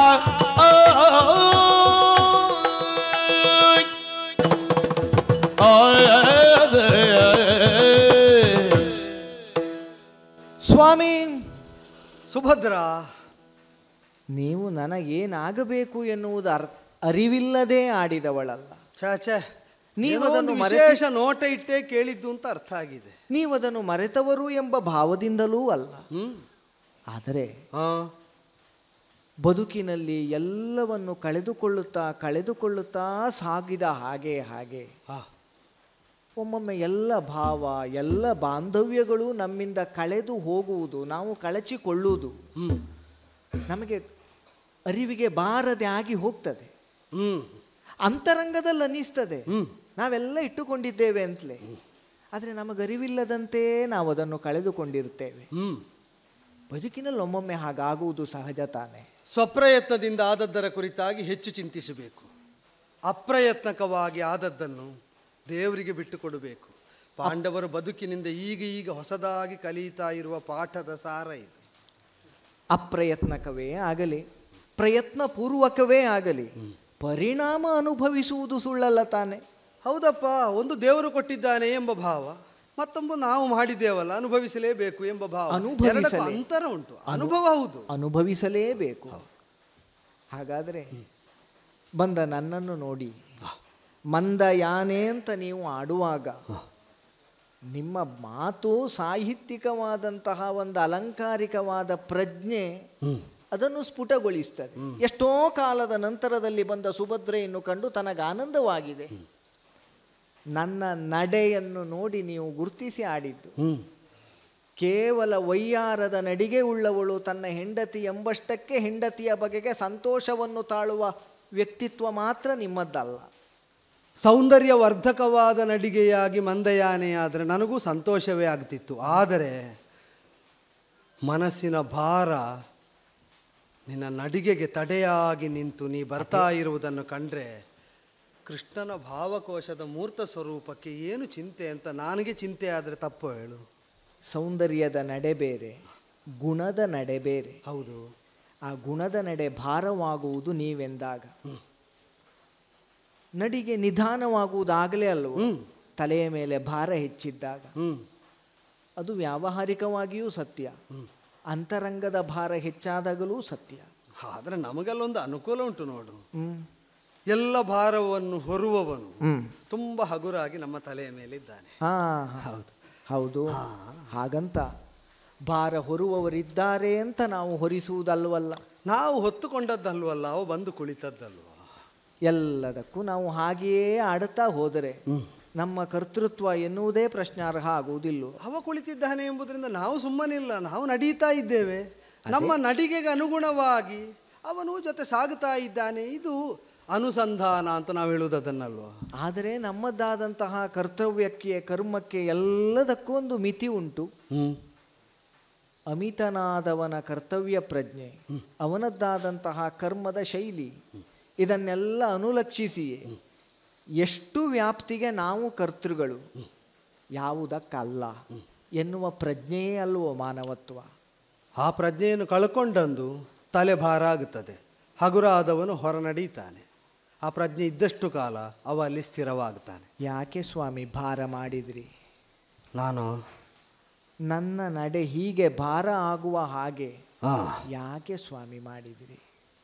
ಸ್ವಾಮಿ ಸುಭದ್ರ ನೀವು ನನಗೇನಾಗಬೇಕು ಎನ್ನುವುದು ಅರ್ ಅರಿವಿಲ್ಲದೆ ಆಡಿದವಳಲ್ಲ ಚಾಚೆ ನೀವು ನೀವು ಅದನ್ನು ಮರೆತು- ವಿಶೇಷ ನೋಟ ಇಟ್ಟೇ ಕೇಳಿದ್ದು ಅಂತ ಅರ್ಥ ಆಗಿದೆ ನೀವದನ್ನು ಮರೆತವರು ಎಂಬ ಭಾವದಿಂದಲೂ ಅಲ್ಲ ಹ್ಮ್ ಆದರೆ ಆ, ಬದುಕಿನಲ್ಲಿ ಎಲ್ಲವನ್ನು ಕಳೆದುಕೊಳ್ಳುತ್ತಾ ಕಳೆದುಕೊಳ್ಳುತ್ತಾ ಸಾಗಿದ ಹಾಗೆ ಹಾಗೆ ಆ, ಒಮ್ಮೊಮ್ಮೆ ಎಲ್ಲ ಭಾವ ಎಲ್ಲ ಬಾಂಧವ್ಯಗಳು ನಮ್ಮಿಂದ ಕಳೆದು ಹೋಗುವುದು ನಾವು ಕಳಚಿಕೊಳ್ಳುವುದು ಹ್ಮ್ ನಮಗೆ ಅರಿವಿಗೆ ಬಾರದೆ ಆಗಿ ಹೋಗ್ತದೆ ಹ್ಮ್ ಅಂತರಂಗದಲ್ಲಿ ಅನ್ನಿಸ್ತದೆ ಹ್ಮ್ ನಾವೆಲ್ಲ ಇಟ್ಟುಕೊಂಡಿದ್ದೇವೆ ಅಂತಲೇ ಆದರೆ ನಮಗರಿವಿಲ್ಲದಂತೆ ನಾವು ಅದನ್ನು ಕಳೆದುಕೊಂಡಿರ್ತೇವೆ ಹ್ಮ್ ಬದುಕಿನಲ್ಲಿ ಒಮ್ಮೊಮ್ಮೆ ಹಾಗಾಗುವುದು ಸಹಜ ತಾನೆ ಸ್ವಪ್ರಯತ್ನದಿಂದ ಆದದ್ದರ ಕುರಿತಾಗಿ ಹೆಚ್ಚು ಚಿಂತಿಸಬೇಕು ಅಪ್ರಯತ್ನಕವಾಗಿ ಆದದ್ದನ್ನು ದೇವರಿಗೆ ಬಿಟ್ಟು ಕೊಡಬೇಕು ಪಾಂಡವರ ಬದುಕಿನಿಂದ ಈಗ ಈಗ ಹೊಸದಾಗಿ ಕಲಿತಾ ಇರುವ ಪಾಠದ ಸಾರ ಇದು ಅಪ್ರಯತ್ನಕವೇ ಆಗಲಿ ಪ್ರಯತ್ನಪೂರ್ವಕವೇ ಆಗಲಿ ಪರಿಣಾಮ ಅನುಭವಿಸುವುದು ಸುಳ್ಳಲ್ಲ ತಾನೆ ಹೌದಪ್ಪ ಒಂದು ದೇವರು ಕೊಟ್ಟಿದ್ದಾನೆ ಎಂಬ ಭಾವ ಮತ್ತೊಂದು ನಾವು ಮಾಡಿದ್ದೇವಲ್ಲ ಅನುಭವಿಸಲೇಬೇಕು ಎಂಬ ಭಾವ ಅನುಭವಿಸಲೇ- ಎರಡಕ್ಕೂ ಅಂತರ ಉಂಟು ಅನುಭವ ಹೌದು ಅನುಭವಿಸಲೇಬೇಕು ಹಾಗಾದರೆ ಬಂದ ನನ್ನನ್ನು ನೋಡಿ ಮಂದ ಯಾನೆ ಅಂತ ನೀವು ಆಡುವಾಗ ನಿಮ್ಮ ಮಾತು ಸಾಹಿತ್ಯಿಕವಾದಂತಹ ಒಂದು ಅಲಂಕಾರಿಕವಾದ ಪ್ರಜ್ಞೆ ಅದನ್ನು ಸ್ಫುಟಗೊಳಿಸ್ತದೆ ಎಷ್ಟೋ ಕಾಲದ ನಂತರದಲ್ಲಿ ಬಂದ ಸುಭದ್ರೆಯನ್ನು ಕಂಡು ತನಗೆ ಆನಂದವಾಗಿದೆ ನನ್ನ ನಡೆಯನ್ನು ನೋಡಿ ನೀವು ಗುರುತಿಸಿ ಆಡಿದ್ದು ಹ್ಮ್ ಕೇವಲ ವೈಯಾರದ ನಡಿಗೆ ಉಳ್ಳವಳು ತನ್ನ ಹೆಂಡತಿ ಎಂಬಷ್ಟಕ್ಕೆ ಹೆಂಡತಿಯ ಬಗೆಗೆ ಸಂತೋಷವನ್ನು ತಾಳುವ ವ್ಯಕ್ತಿತ್ವ ಮಾತ್ರ ನಿಮ್ಮದ್ದಲ್ಲ ಸೌಂದರ್ಯವರ್ಧಕವಾದ ನಡಿಗೆಯಾಗಿ ಮಂದಯಾನೆಯಾದರೆ ನನಗೂ ಸಂತೋಷವೇ ಆಗ್ತಿತ್ತು ಆದರೆ ಮನಸ್ಸಿನ ಭಾರ ನಿನ್ನ ನಡಿಗೆಗೆ ತಡೆಯಾಗಿ ನಿಂತು ನೀ ಬರ್ತಾ ಇರುವುದನ್ನು ಕಂಡ್ರೆ ಕೃಷ್ಣನ ಭಾವಕೋಶದ ಮೂರ್ತ ಸ್ವರೂಪಕ್ಕೆ ಏನು ಚಿಂತೆ ಅಂತ ನನಗೆ ಚಿಂತೆ ಆದರೆ ತಪ್ಪು ಹೇಳು ಸೌಂದರ್ಯದ ನಡೆ ಬೇರೆ ಗುಣದ ನಡೆ ಬೇರೆ ಹೌದು ಆ ಗುಣದ ನಡೆ ಭಾರವಾಗುವುದು ನೀವೆಂದಾಗ ನಡಿಗೆ ನಿಧಾನವಾಗುವುದಾಗಲೇ ಅಲ್ವೋ ಹ್ಮ್. ತಲೆಯ ಮೇಲೆ ಭಾರ ಹೆಚ್ಚಿದ್ದಾಗ ಹ್ಞೂ ಅದು ವ್ಯಾವಹಾರಿಕವಾಗಿಯೂ ಸತ್ಯ ಅಂತರಂಗದ ಭಾರ ಹೆಚ್ಚಾದಾಗಲೂ ಸತ್ಯ ಆದರೆ ನಮಗಲ್ಲೊಂದು ಅನುಕೂಲ ಉಂಟು ನೋಡು ಹ್ಮ್ ಎಲ್ಲ ಭಾರವನ್ನು ಹೊರುವವನು ಹ್ಮ್ ತುಂಬ ಹಗುರಾಗಿ ನಮ್ಮ ತಲೆಯ ಮೇಲಿದ್ದಾನೆ ಹಾ ಹೌದು ಹೌದು ಹಾಗಂತ ಭಾರ ಹೊರುವವರಿದ್ದಾರೆ ಅಂತ ನಾವು ಹೊರಿಸುವುದಲ್ವಲ್ಲ ನಾವು ಹೊತ್ತುಕೊಂಡದ್ದಲ್ವಲ್ಲ ಅವು ಬಂದು ಕುಳಿತದ್ದಲ್ವ ಎಲ್ಲದಕ್ಕೂ ನಾವು ಹಾಗೆಯೇ ಆಡುತ್ತಾ ಹೋದರೆ ನಮ್ಮ ಕರ್ತೃತ್ವ ಎನ್ನುವುದೇ ಪ್ರಶ್ನಾರ್ಹ ಆಗುವುದಿಲ್ಲ ಅವ ಕುಳಿತಿದ್ದಾನೆ ಎಂಬುದರಿಂದ ನಾವು ಸುಮ್ಮನಿಲ್ಲ ನಾವು ನಡೀತಾ ಇದ್ದೇವೆ ನಮ್ಮ ನಡಿಗೆಗೆ ಅನುಗುಣವಾಗಿ ಅವನು ಜೊತೆ ಸಾಗುತ್ತಾ ಇದ್ದಾನೆ ಇದು ಅನುಸಂಧಾನ ಅಂತ ನಾವು ಹೇಳುವುದು ಅದನ್ನಲ್ವ ಆದರೆ ನಮ್ಮದಾದಂತಹ ಕರ್ತವ್ಯಕ್ಕೆ ಕರ್ಮಕ್ಕೆ ಎಲ್ಲದಕ್ಕೂ ಒಂದು ಮಿತಿ ಉಂಟು ಹ್ಮ್ ಅಮಿತನಾದವನ ಕರ್ತವ್ಯ ಪ್ರಜ್ಞೆ ಅವನದ್ದಾದಂತಹ ಕರ್ಮದ ಶೈಲಿ ಇದನ್ನೆಲ್ಲ ಅನುಲಕ್ಷಿಸಿಯೇ ಎಷ್ಟು ವ್ಯಾಪ್ತಿಗೆ ನಾವು ಕರ್ತೃಗಳು ಯಾವುದಕ್ಕಲ್ಲ ಎನ್ನುವ ಪ್ರಜ್ಞೆಯೇ ಅಲ್ವೋ ಮಾನವತ್ವ ಆ ಪ್ರಜ್ಞೆಯನ್ನು ಕಳ್ಕೊಂಡಂದು ತಲೆ ಭಾರ ಆಗುತ್ತದೆ ಹಗುರಾದವನು ಹೊರ ನಡೀತಾನೆ ಆ ಪ್ರಜ್ಞೆ ಇದ್ದಷ್ಟು ಕಾಲ ಅವ ಅಲ್ಲಿ ಸ್ಥಿರವಾಗ್ತಾನೆ ಯಾಕೆ ಸ್ವಾಮಿ ಭಾರ ಮಾಡಿದ್ರಿ ನಾನು ನನ್ನ ನಡೆ ಹೀಗೆ ಭಾರ ಆಗುವ ಹಾಗೆ ಆ, ಯಾಕೆ ಸ್ವಾಮಿ ಮಾಡಿದಿರಿ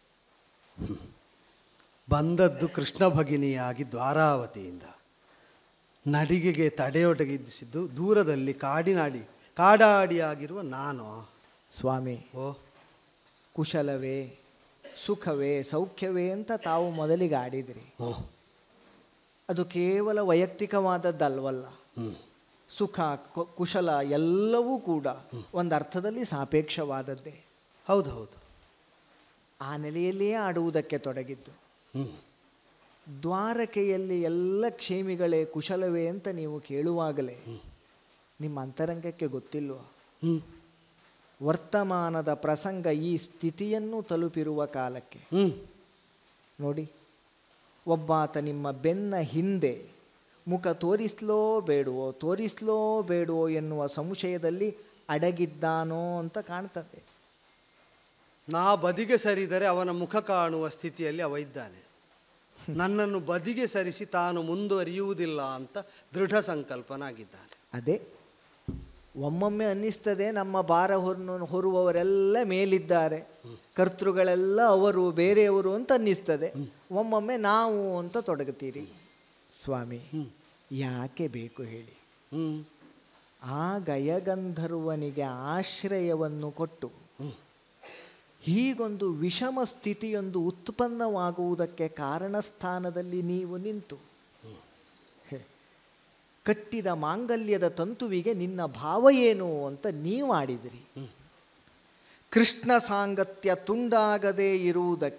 ಬಂದದ್ದು ಕೃಷ್ಣ ಭಗಿನಿಯಾಗಿ ದ್ವಾರಾವತಿಯಿಂದ ನಡಿಗೆಗೆ ತಡೆಯೊಡಗಿಸಿದ್ದು ದೂರದಲ್ಲಿ ಕಾಡಿನಾಡಿ ಕಾಡಾಡಿಯಾಗಿರುವ ನಾನು ಸ್ವಾಮಿ ಓ ಕುಶಲವೇ ಸುಖವೇ ಸೌಖ್ಯವೇ ಅಂತ ತಾವು ಮೊದಲಿಗೆ ಆಡಿದ್ರಿ ಓ ಅದು ಕೇವಲ ವೈಯಕ್ತಿಕವಾದದ್ದಲ್ವಲ್ಲ ಹ್ಮ್ ಸುಖ ಕು- ಕುಶಲ ಎಲ್ಲವೂ ಕೂಡ ಒಂದು ಅರ್ಥದಲ್ಲಿ ಸಾಪೇಕ್ಷವಾದದ್ದೇ ಹೌದು ಹೌದು ಆ ನೆಲೆಯಲ್ಲಿಯೇ ಆಡುವುದಕ್ಕೆ ತೊಡಗಿದ್ದು ಹ್ಮ್ ದ್ವಾರಕೆಯಲ್ಲಿ ಎಲ್ಲ ಕ್ಷೇಮಿಗಳೇ ಕುಶಲವೇ ಅಂತ ನೀವು ಕೇಳುವಾಗಲೇ ನಿಮ್ಮ ಅಂತರಂಗಕ್ಕೆ ಗೊತ್ತಿಲ್ವಾ ಹ್ಮ್ ವರ್ತಮಾನದ ಪ್ರಸಂಗ ಈ ಸ್ಥಿತಿಯನ್ನು ತಲುಪಿರುವ ಕಾಲಕ್ಕೆ ಹ್ಮ್ ನೋಡಿ ಒಬ್ಬಾತ ನಿಮ್ಮ ಬೆನ್ನ ಹಿಂದೆ ಮುಖ ತೋರಿಸ್ಲೋ ಬೇಡವೋ ತೋರಿಸ್ಲೋ ಬೇಡವೋ ಎನ್ನುವ ಸಂಶಯದಲ್ಲಿ ಅಡಗಿದ್ದಾನೋ ಅಂತ ಕಾಣ್ತದೆ ನಾ ಬದಿಗೆ ಸರಿದರೆ ಅವನ ಮುಖ ಕಾಣುವ ಸ್ಥಿತಿಯಲ್ಲಿ ಅವ ಇದ್ದಾನೆ ನನ್ನನ್ನು ಬದಿಗೆ ಸರಿಸಿ ತಾನು ಮುಂದುವರಿಯುವುದಿಲ್ಲ ಅಂತ ದೃಢ ಸಂಕಲ್ಪನಾಗಿದ್ದಾನೆ ಅದೇ ಒಮ್ಮೊಮ್ಮೆ ಅನ್ನಿಸ್ತದೆ ನಮ್ಮ ಭಾರ ಹೊರ ಹೊರುವವರೆಲ್ಲ ಮೇಲಿದ್ದಾರೆ ಕರ್ತೃಗಳೆಲ್ಲ ಅವರು ಬೇರೆಯವರು ಅಂತ ಅನ್ನಿಸ್ತದೆ ಒಮ್ಮೊಮ್ಮೆ ನಾವು ಅಂತ ತೊಡಗುತ್ತೀರಿ ಸ್ವಾಮಿ ಯಾಕೆ ಬೇಕು ಹೇಳಿ ಹ್ಮ್ ಆ ಗಯಗಂಧರ್ವನಿಗೆ ಆಶ್ರಯವನ್ನು ಕೊಟ್ಟು ಹೀಗೊಂದು ವಿಷಮ ಸ್ಥಿತಿಯೊಂದು ಉತ್ಪನ್ನವಾಗುವುದಕ್ಕೆ ಕಾರಣ ಸ್ಥಾನದಲ್ಲಿ ನೀವು ನಿಂತು ಹೆ, ಕಟ್ಟಿದ ಮಾಂಗಲ್ಯದ ತಂತುವಿಗೆ ನಿನ್ನ ಭಾವ ಏನು ಅಂತ ನೀವು ಆಡಿದಿರಿ ಕೃಷ್ಣ ಸಾಂಗತ್ಯ ತುಂಡಾಗದೇ ಇರುವುದಕ್ಕೆ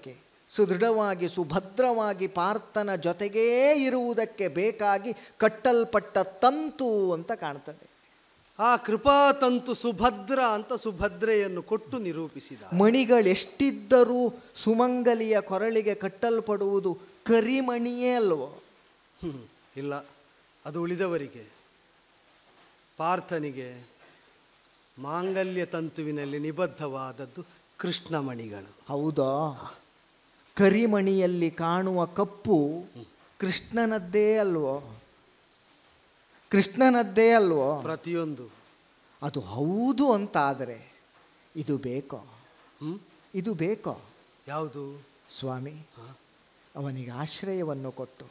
ಸುದೃಢವಾಗಿ ಸುಭದ್ರವಾಗಿ ಪಾರ್ಥನ ಜೊತೆಗೇ ಇರುವುದಕ್ಕೆ ಬೇಕಾಗಿ ಕಟ್ಟಲ್ಪಟ್ಟ ತಂತು ಅಂತ ಕಾಣ್ತದೆ ಆ ಕೃಪಾತಂತು ಸುಭದ್ರ ಅಂತ ಸುಭದ್ರೆಯನ್ನು ಕೊಟ್ಟು ನಿರೂಪಿಸಿದ ಮಣಿಗಳೆಷ್ಟಿದ್ದರೂ ಸುಮಂಗಲಿಯ ಕೊರಳಿಗೆ ಕಟ್ಟಲ್ಪಡುವುದು ಕರಿಮಣಿಯೇ ಅಲ್ವೋ ಹ್ಮ್. ಇಲ್ಲ ಅದು ಉಳಿದವರಿಗೆ ಪಾರ್ಥನಿಗೆ ಮಾಂಗಲ್ಯ ತಂತುವಿನಲ್ಲಿ ನಿಬದ್ಧವಾದದ್ದು ಕೃಷ್ಣಮಣಿಗಳು ಹೌದಾ ಕರಿಮಣಿಯಲ್ಲಿ ಕಾಣುವ ಕಪ್ಪು ಕೃಷ್ಣನದ್ದೇ ಅಲ್ವೋ ಕೃಷ್ಣನದ್ದೇ ಅಲ್ವೋ ಪ್ರತಿಯೊಂದು ಅದು ಹೌದು ಅಂತಾದರೆ ಇದು ಬೇಕೋ ಹ್ಮ್? ಇದು ಬೇಕೋ ಯಾವುದು ಸ್ವಾಮಿ ಅವನಿಗೆ ಆಶ್ರಯವನ್ನು ಕೊಟ್ಟು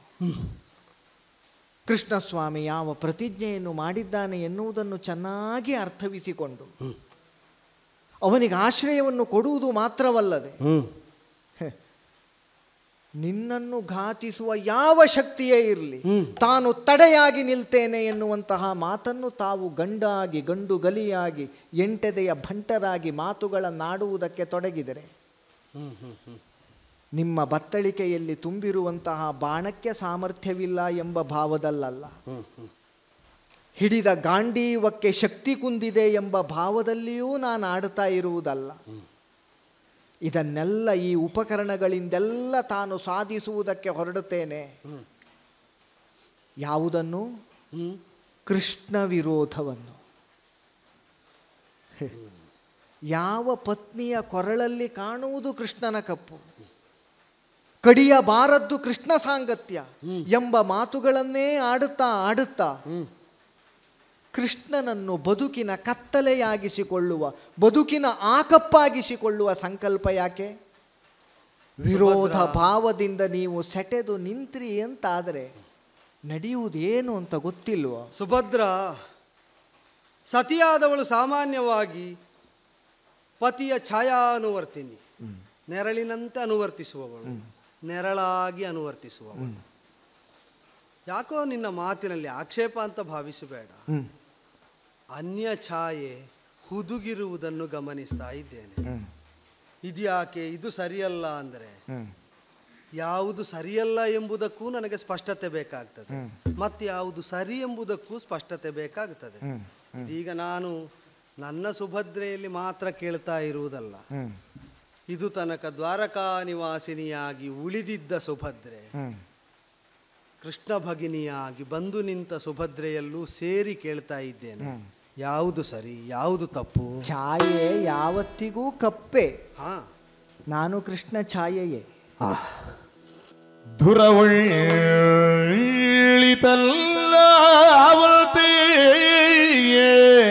ಕೃಷ್ಣ ಸ್ವಾಮಿ ಯಾವ ಪ್ರತಿಜ್ಞೆಯನ್ನು ಮಾಡಿದ್ದಾನೆ ಎನ್ನುವುದನ್ನು ಚೆನ್ನಾಗಿ ಅರ್ಥವಿಸಿಕೊಂಡು ಅವನಿಗೆ ಆಶ್ರಯವನ್ನು ಕೊಡುವುದು ಮಾತ್ರವಲ್ಲದೆ ಹೆ, ನಿನ್ನನ್ನು ಘಾತಿಸುವ ಯಾವ ಶಕ್ತಿಯೇ ಇರಲಿ ತಾನು ತಡೆಯಾಗಿ ನಿಲ್ತೇನೆ ಎನ್ನುವಂತಹ ಮಾತನ್ನು ತಾವು ಗಂಡಾಗಿ ಗಂಡು ಗಲಿಯಾಗಿ ಎಂಟೆದೆಯ ಭಂಟರಾಗಿ ಮಾತುಗಳನ್ನಾಡುವುದಕ್ಕೆ ತೊಡಗಿದರೆ ನಿಮ್ಮ ಬತ್ತಳಿಕೆಯಲ್ಲಿ ತುಂಬಿರುವಂತಹ ಬಾಣಕ್ಕೆ ಸಾಮರ್ಥ್ಯವಿಲ್ಲ ಎಂಬ ಭಾವದಲ್ಲಲ್ಲ ಹಿಡಿದ ಗಾಂಡೀವಕ್ಕೆ ಶಕ್ತಿ ಕುಂದಿದೆ ಎಂಬ ಭಾವದಲ್ಲಿಯೂ ನಾನು ಆಡ್ತಾ ಇರುವುದಲ್ಲ ಇದನ್ನೆಲ್ಲ ಈ ಉಪಕರಣಗಳಿಂದೆಲ್ಲ ತಾನು ಸಾಧಿಸುವುದಕ್ಕೆ ಹೊರಡುತ್ತೇನೆ ಯಾವುದನ್ನು ಹ್ಮ್ ಕೃಷ್ಣ ವಿರೋಧವನ್ನು ಹೆ. ಯಾವ ಪತ್ನಿಯ ಕೊರಳಲ್ಲಿ ಕಾಣುವುದು ಕೃಷ್ಣನ ಕಪ್ಪು ಕಡಿಯಬಾರದ್ದು ಕೃಷ್ಣ ಸಾಂಗತ್ಯ ಎಂಬ ಮಾತುಗಳನ್ನೇ ಆಡುತ್ತಾ ಆಡುತ್ತಾ ಕೃಷ್ಣನನ್ನು ಬದುಕಿನ ಕತ್ತಲೆಯಾಗಿಸಿಕೊಳ್ಳುವ ಬದುಕಿನ ಆಕಪ್ಪಾಗಿಸಿಕೊಳ್ಳುವ ಸಂಕಲ್ಪ ಯಾಕೆ ವಿರೋಧ ಭಾವದಿಂದ ನೀವು ಸೆಟೆದು ನಿಂತ್ರಿ ಅಂತಾದರೆ ನಡೆಯುವುದೇನು ಅಂತ ಗೊತ್ತಿಲ್ವೋ ಸುಭದ್ರ ಸತಿಯಾದವಳು ಸಾಮಾನ್ಯವಾಗಿ ಪತಿಯ ಛಾಯಾನುವರ್ತಿನಿ ನೆರಳಿನಂತೆ ಅನುವರ್ತಿಸುವವಳು ನೆರಳಾಗಿ ಅನುವರ್ತಿಸುವವಳು ಯಾಕೋ ನಿನ್ನ ಮಾತಿನಲ್ಲಿ ಆಕ್ಷೇಪ ಅಂತ ಭಾವಿಸಬೇಡ ಹ್ಮ್ ಅನ್ಯ ಛಾಯೆ ಹುದುಗಿರುವುದನ್ನು ಗಮನಿಸ್ತಾ ಇದ್ದೇನೆ ಹ್ಮ್ ಇದ್ಯಾಕೆ ಇದು ಸರಿಯಲ್ಲ ಅಂದರೆ ಹ್ಮ್ ಯಾವುದು ಸರಿಯಲ್ಲ ಎಂಬುದಕ್ಕೂ ನನಗೆ ಸ್ಪಷ್ಟತೆ ಬೇಕಾಗ್ತದೆ ಮತ್ತೆ ಯಾವುದು ಸರಿ ಎಂಬುದಕ್ಕೂ ಸ್ಪಷ್ಟತೆ ಬೇಕಾಗ್ತದೆ ಹ್ಮ್ ಈಗ ನಾನು ನನ್ನ ಸುಭದ್ರೆಯಲ್ಲಿ ಮಾತ್ರ ಕೇಳ್ತಾ ಇರುವುದಲ್ಲ ಹ್ಮ್ ಇದು ತನಕ ದ್ವಾರಕಾ ನಿವಾಸಿನಿಯಾಗಿ ಉಳಿದಿದ್ದ ಸುಭದ್ರೆ ಹ್ಮ್ ಕೃಷ್ಣ ಭಗಿನಿಯಾಗಿ ಬಂದು ನಿಂತ ಸುಭದ್ರೆಯಲ್ಲೂ ಸೇರಿ ಕೇಳ್ತಾ ಇದ್ದೇನೆ ಯಾವುದು ಸರಿ ಯಾವುದು ತಪ್ಪು ಛಾಯೆ ಯಾವತ್ತಿಗೂ ಕಪ್ಪೆ ಹಾ ನಾನು ಕೃಷ್ಣ ಛಾಯೆಯೇ ದುರವುಳ್ಳಿತಲ್ಲ ಅವಳ್ತೀಯೇ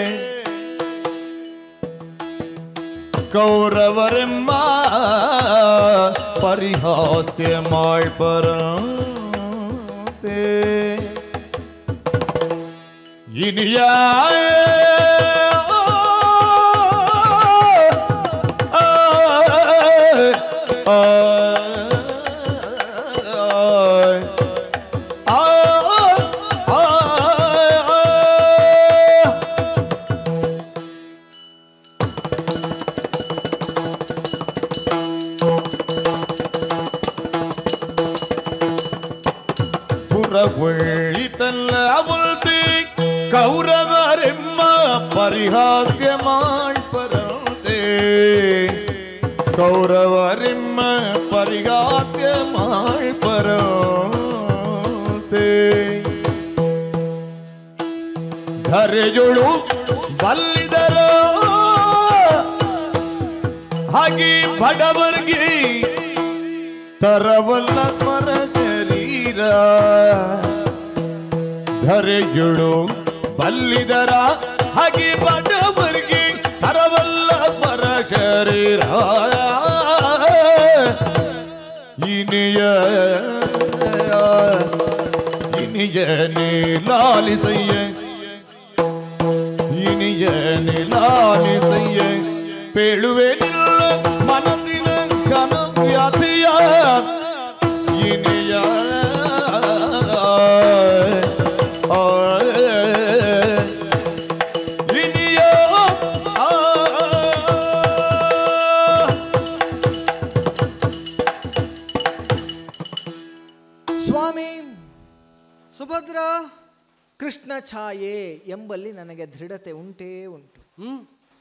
ಕೌರವರೆಮ್ಮ ಪರಿಹಾಸ್ಯ ಮಾಡ್ಪರಂತೆ ಇನಿಯ ಪುರಗೊಳ್ಳಿತಲ್ಲ ಅವಳ್ತಿ ಕೌರವರೆಮ್ಮ ಪರಿಹಾಸ್ಯ ಮಾಡ್ಪರಂತೆ ಕೌರವರೆಮ್ಮ ಪರಿಹಾಸ್ಯ ಮಾಡ್ಪರಂತೆ ಧರೆಯುಳು ಬಲ್ಲಿದರ ಹಾಗೆ ಬಡವರ್ಗೆ ತರವಲ್ಲ ಮರ ಶರೀರ ಧರೆಯುಳು ಬಲ್ಲಿದರ ಹಾಗೆ ಬಡವರ್ಗೆ ತರವಲ್ಲ ಮರ ಶರೀರ ಇನಿಯ ಇನಿಯ ನೀಲಾಲಿಸಯ್ಯ ಇನಿಯ ನೀಲಾಲಿಸಯ್ಯ ಪೇಳುವೆ ನಿಲ್ಲ ಮನಸ್ಸಿನ ಕನ ವ್ಯಾಧಿಯ ಇನಿಯ ಇನಿಯ ಆ ಸುಭದ್ರ ಕೃಷ್ಣ ಛಾಯೆ ಎಂಬಲ್ಲಿ ನನಗೆ ದೃಢತೆ ಉಂಟೇ ಉಂಟು ಹ್ಮ್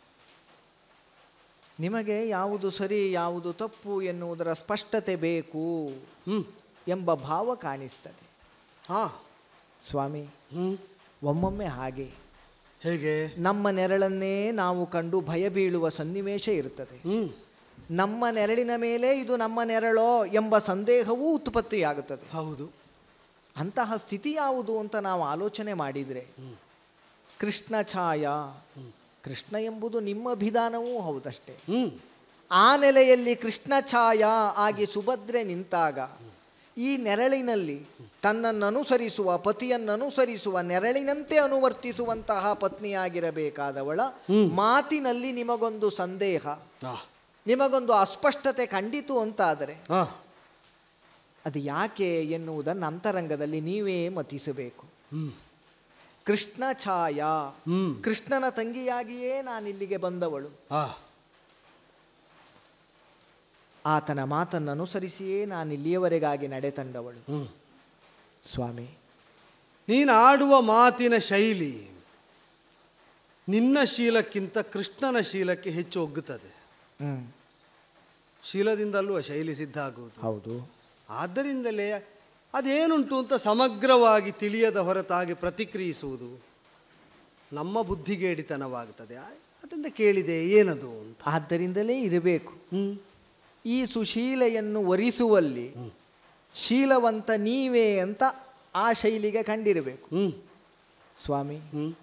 ನಿಮಗೆ ಯಾವುದು ಸರಿ ಯಾವುದು ತಪ್ಪು ಎನ್ನುವುದರ ಸ್ಪಷ್ಟತೆ ಬೇಕು ಹ್ಮ್ ಎಂಬ ಭಾವ ಕಾಣಿಸ್ತದೆ ಹಾ ಸ್ವಾಮಿ ಹ್ಮ್ ಒಮ್ಮೊಮ್ಮೆ ಹಾಗೆ ಹೇಗೆ ನಮ್ಮ ನೆರಳನ್ನೇ ನಾವು ಕಂಡು ಭಯ ಬೀಳುವ ಸನ್ನಿವೇಶ ಇರ್ತದೆ ಹ್ಮ್ ನಮ್ಮ ನೆರಳಿನ ಮೇಲೆ ಇದು ನಮ್ಮ ನೆರಳೋ ಎಂಬ ಸಂದೇಹವೂ ಉತ್ಪತ್ತಿಯಾಗುತ್ತದೆ ಹೌದು ಅಂತಹ ಸ್ಥಿತಿ ಯಾವುದು ಅಂತ ನಾವು ಆಲೋಚನೆ ಮಾಡಿದರೆ ಕೃಷ್ಣ ಛಾಯ ಕೃಷ್ಣ ಎಂಬುದು ನಿಮ್ಮ ಅಭಿಧಾನವೂ ಹೌದಷ್ಟೇ ಹ್ಮ್ ಆ ನೆಲೆಯಲ್ಲಿ ಕೃಷ್ಣ ಛಾಯ ಆಗಿ ಸುಭದ್ರೆ ನಿಂತಾಗ ಈ ನೆರಳಿನಲ್ಲಿ ತನ್ನನ್ನು ಅನುಸರಿಸುವ ಪತಿಯನ್ನು ಅನುಸರಿಸುವ ನೆರಳಿನಂತೆ ಅನುವರ್ತಿಸುವಂತಹ ಪತ್ನಿಯಾಗಿರಬೇಕಾದವಳ ಮಾತಿನಲ್ಲಿ ನಿಮಗೊಂದು ಸಂದೇಹ ಆ, ನಿಮಗೊಂದು ಅಸ್ಪಷ್ಟತೆ ಕಂಡಿತು ಅಂತಾದರೆ ಆ, ಅದು ಯಾಕೆ ಎನ್ನುವುದನ್ನು ಅಂತರಂಗದಲ್ಲಿ ನೀವೇ ಮತಿಸಬೇಕು ಹ್ಮ್ ಕೃಷ್ಣ ಛಾಯ ಹ್ಮ್ ಕೃಷ್ಣನ ತಂಗಿಯಾಗಿಯೇ ನಾನಿಲ್ಲಿಗೆ ಬಂದವಳು ಆ ಆತನ ಮಾತನ್ನು ಅನುಸರಿಸಿಯೇ ನಾನು ಇಲ್ಲಿಯವರೆಗಾಗಿ ನಡೆತಂಡವಳು ಹ್ಮ್ ಸ್ವಾಮಿ ನೀನು ಆಡುವ ಮಾತಿನ ಶೈಲಿ ನಿನ್ನ ಶೀಲಕ್ಕಿಂತ ಕೃಷ್ಣನ ಶೀಲಕ್ಕೆ ಹೆಚ್ಚು ಒಗ್ಗುತ್ತದೆ ಹ್ಮ್ ಶೀಲದಿಂದಲೂ ಆ ಶೈಲಿ ಸಿದ್ಧ ಆಗುವುದು ಹೌದು ಆದ್ದರಿಂದಲೇ ಅದೇನುಂಟು ಅಂತ ಸಮಗ್ರವಾಗಿ ತಿಳಿಯದ ಹೊರತಾಗಿ ಪ್ರತಿಕ್ರಿಯಿಸುವುದು ನಮ್ಮ ಬುದ್ಧಿಗೇಡಿತನವಾಗುತ್ತದೆ ಆ- ಅದರಿಂದ ಕೇಳಿದೆ ಏನದು ಅಂತ ಆದ್ದರಿಂದಲೇ ಇರಬೇಕು ಹ್ಮ್ ಈ ಸುಶೀಲೆಯನ್ನು ವರಿಸುವಲ್ಲಿ ಶೀಲವಂತ ನೀವೇ ಅಂತ ಆ ಶೈಲಿಗೆ ಕಂಡಿರಬೇಕು ಹ್ಮ್ ಸ್ವಾಮಿ ಹ್ಮ್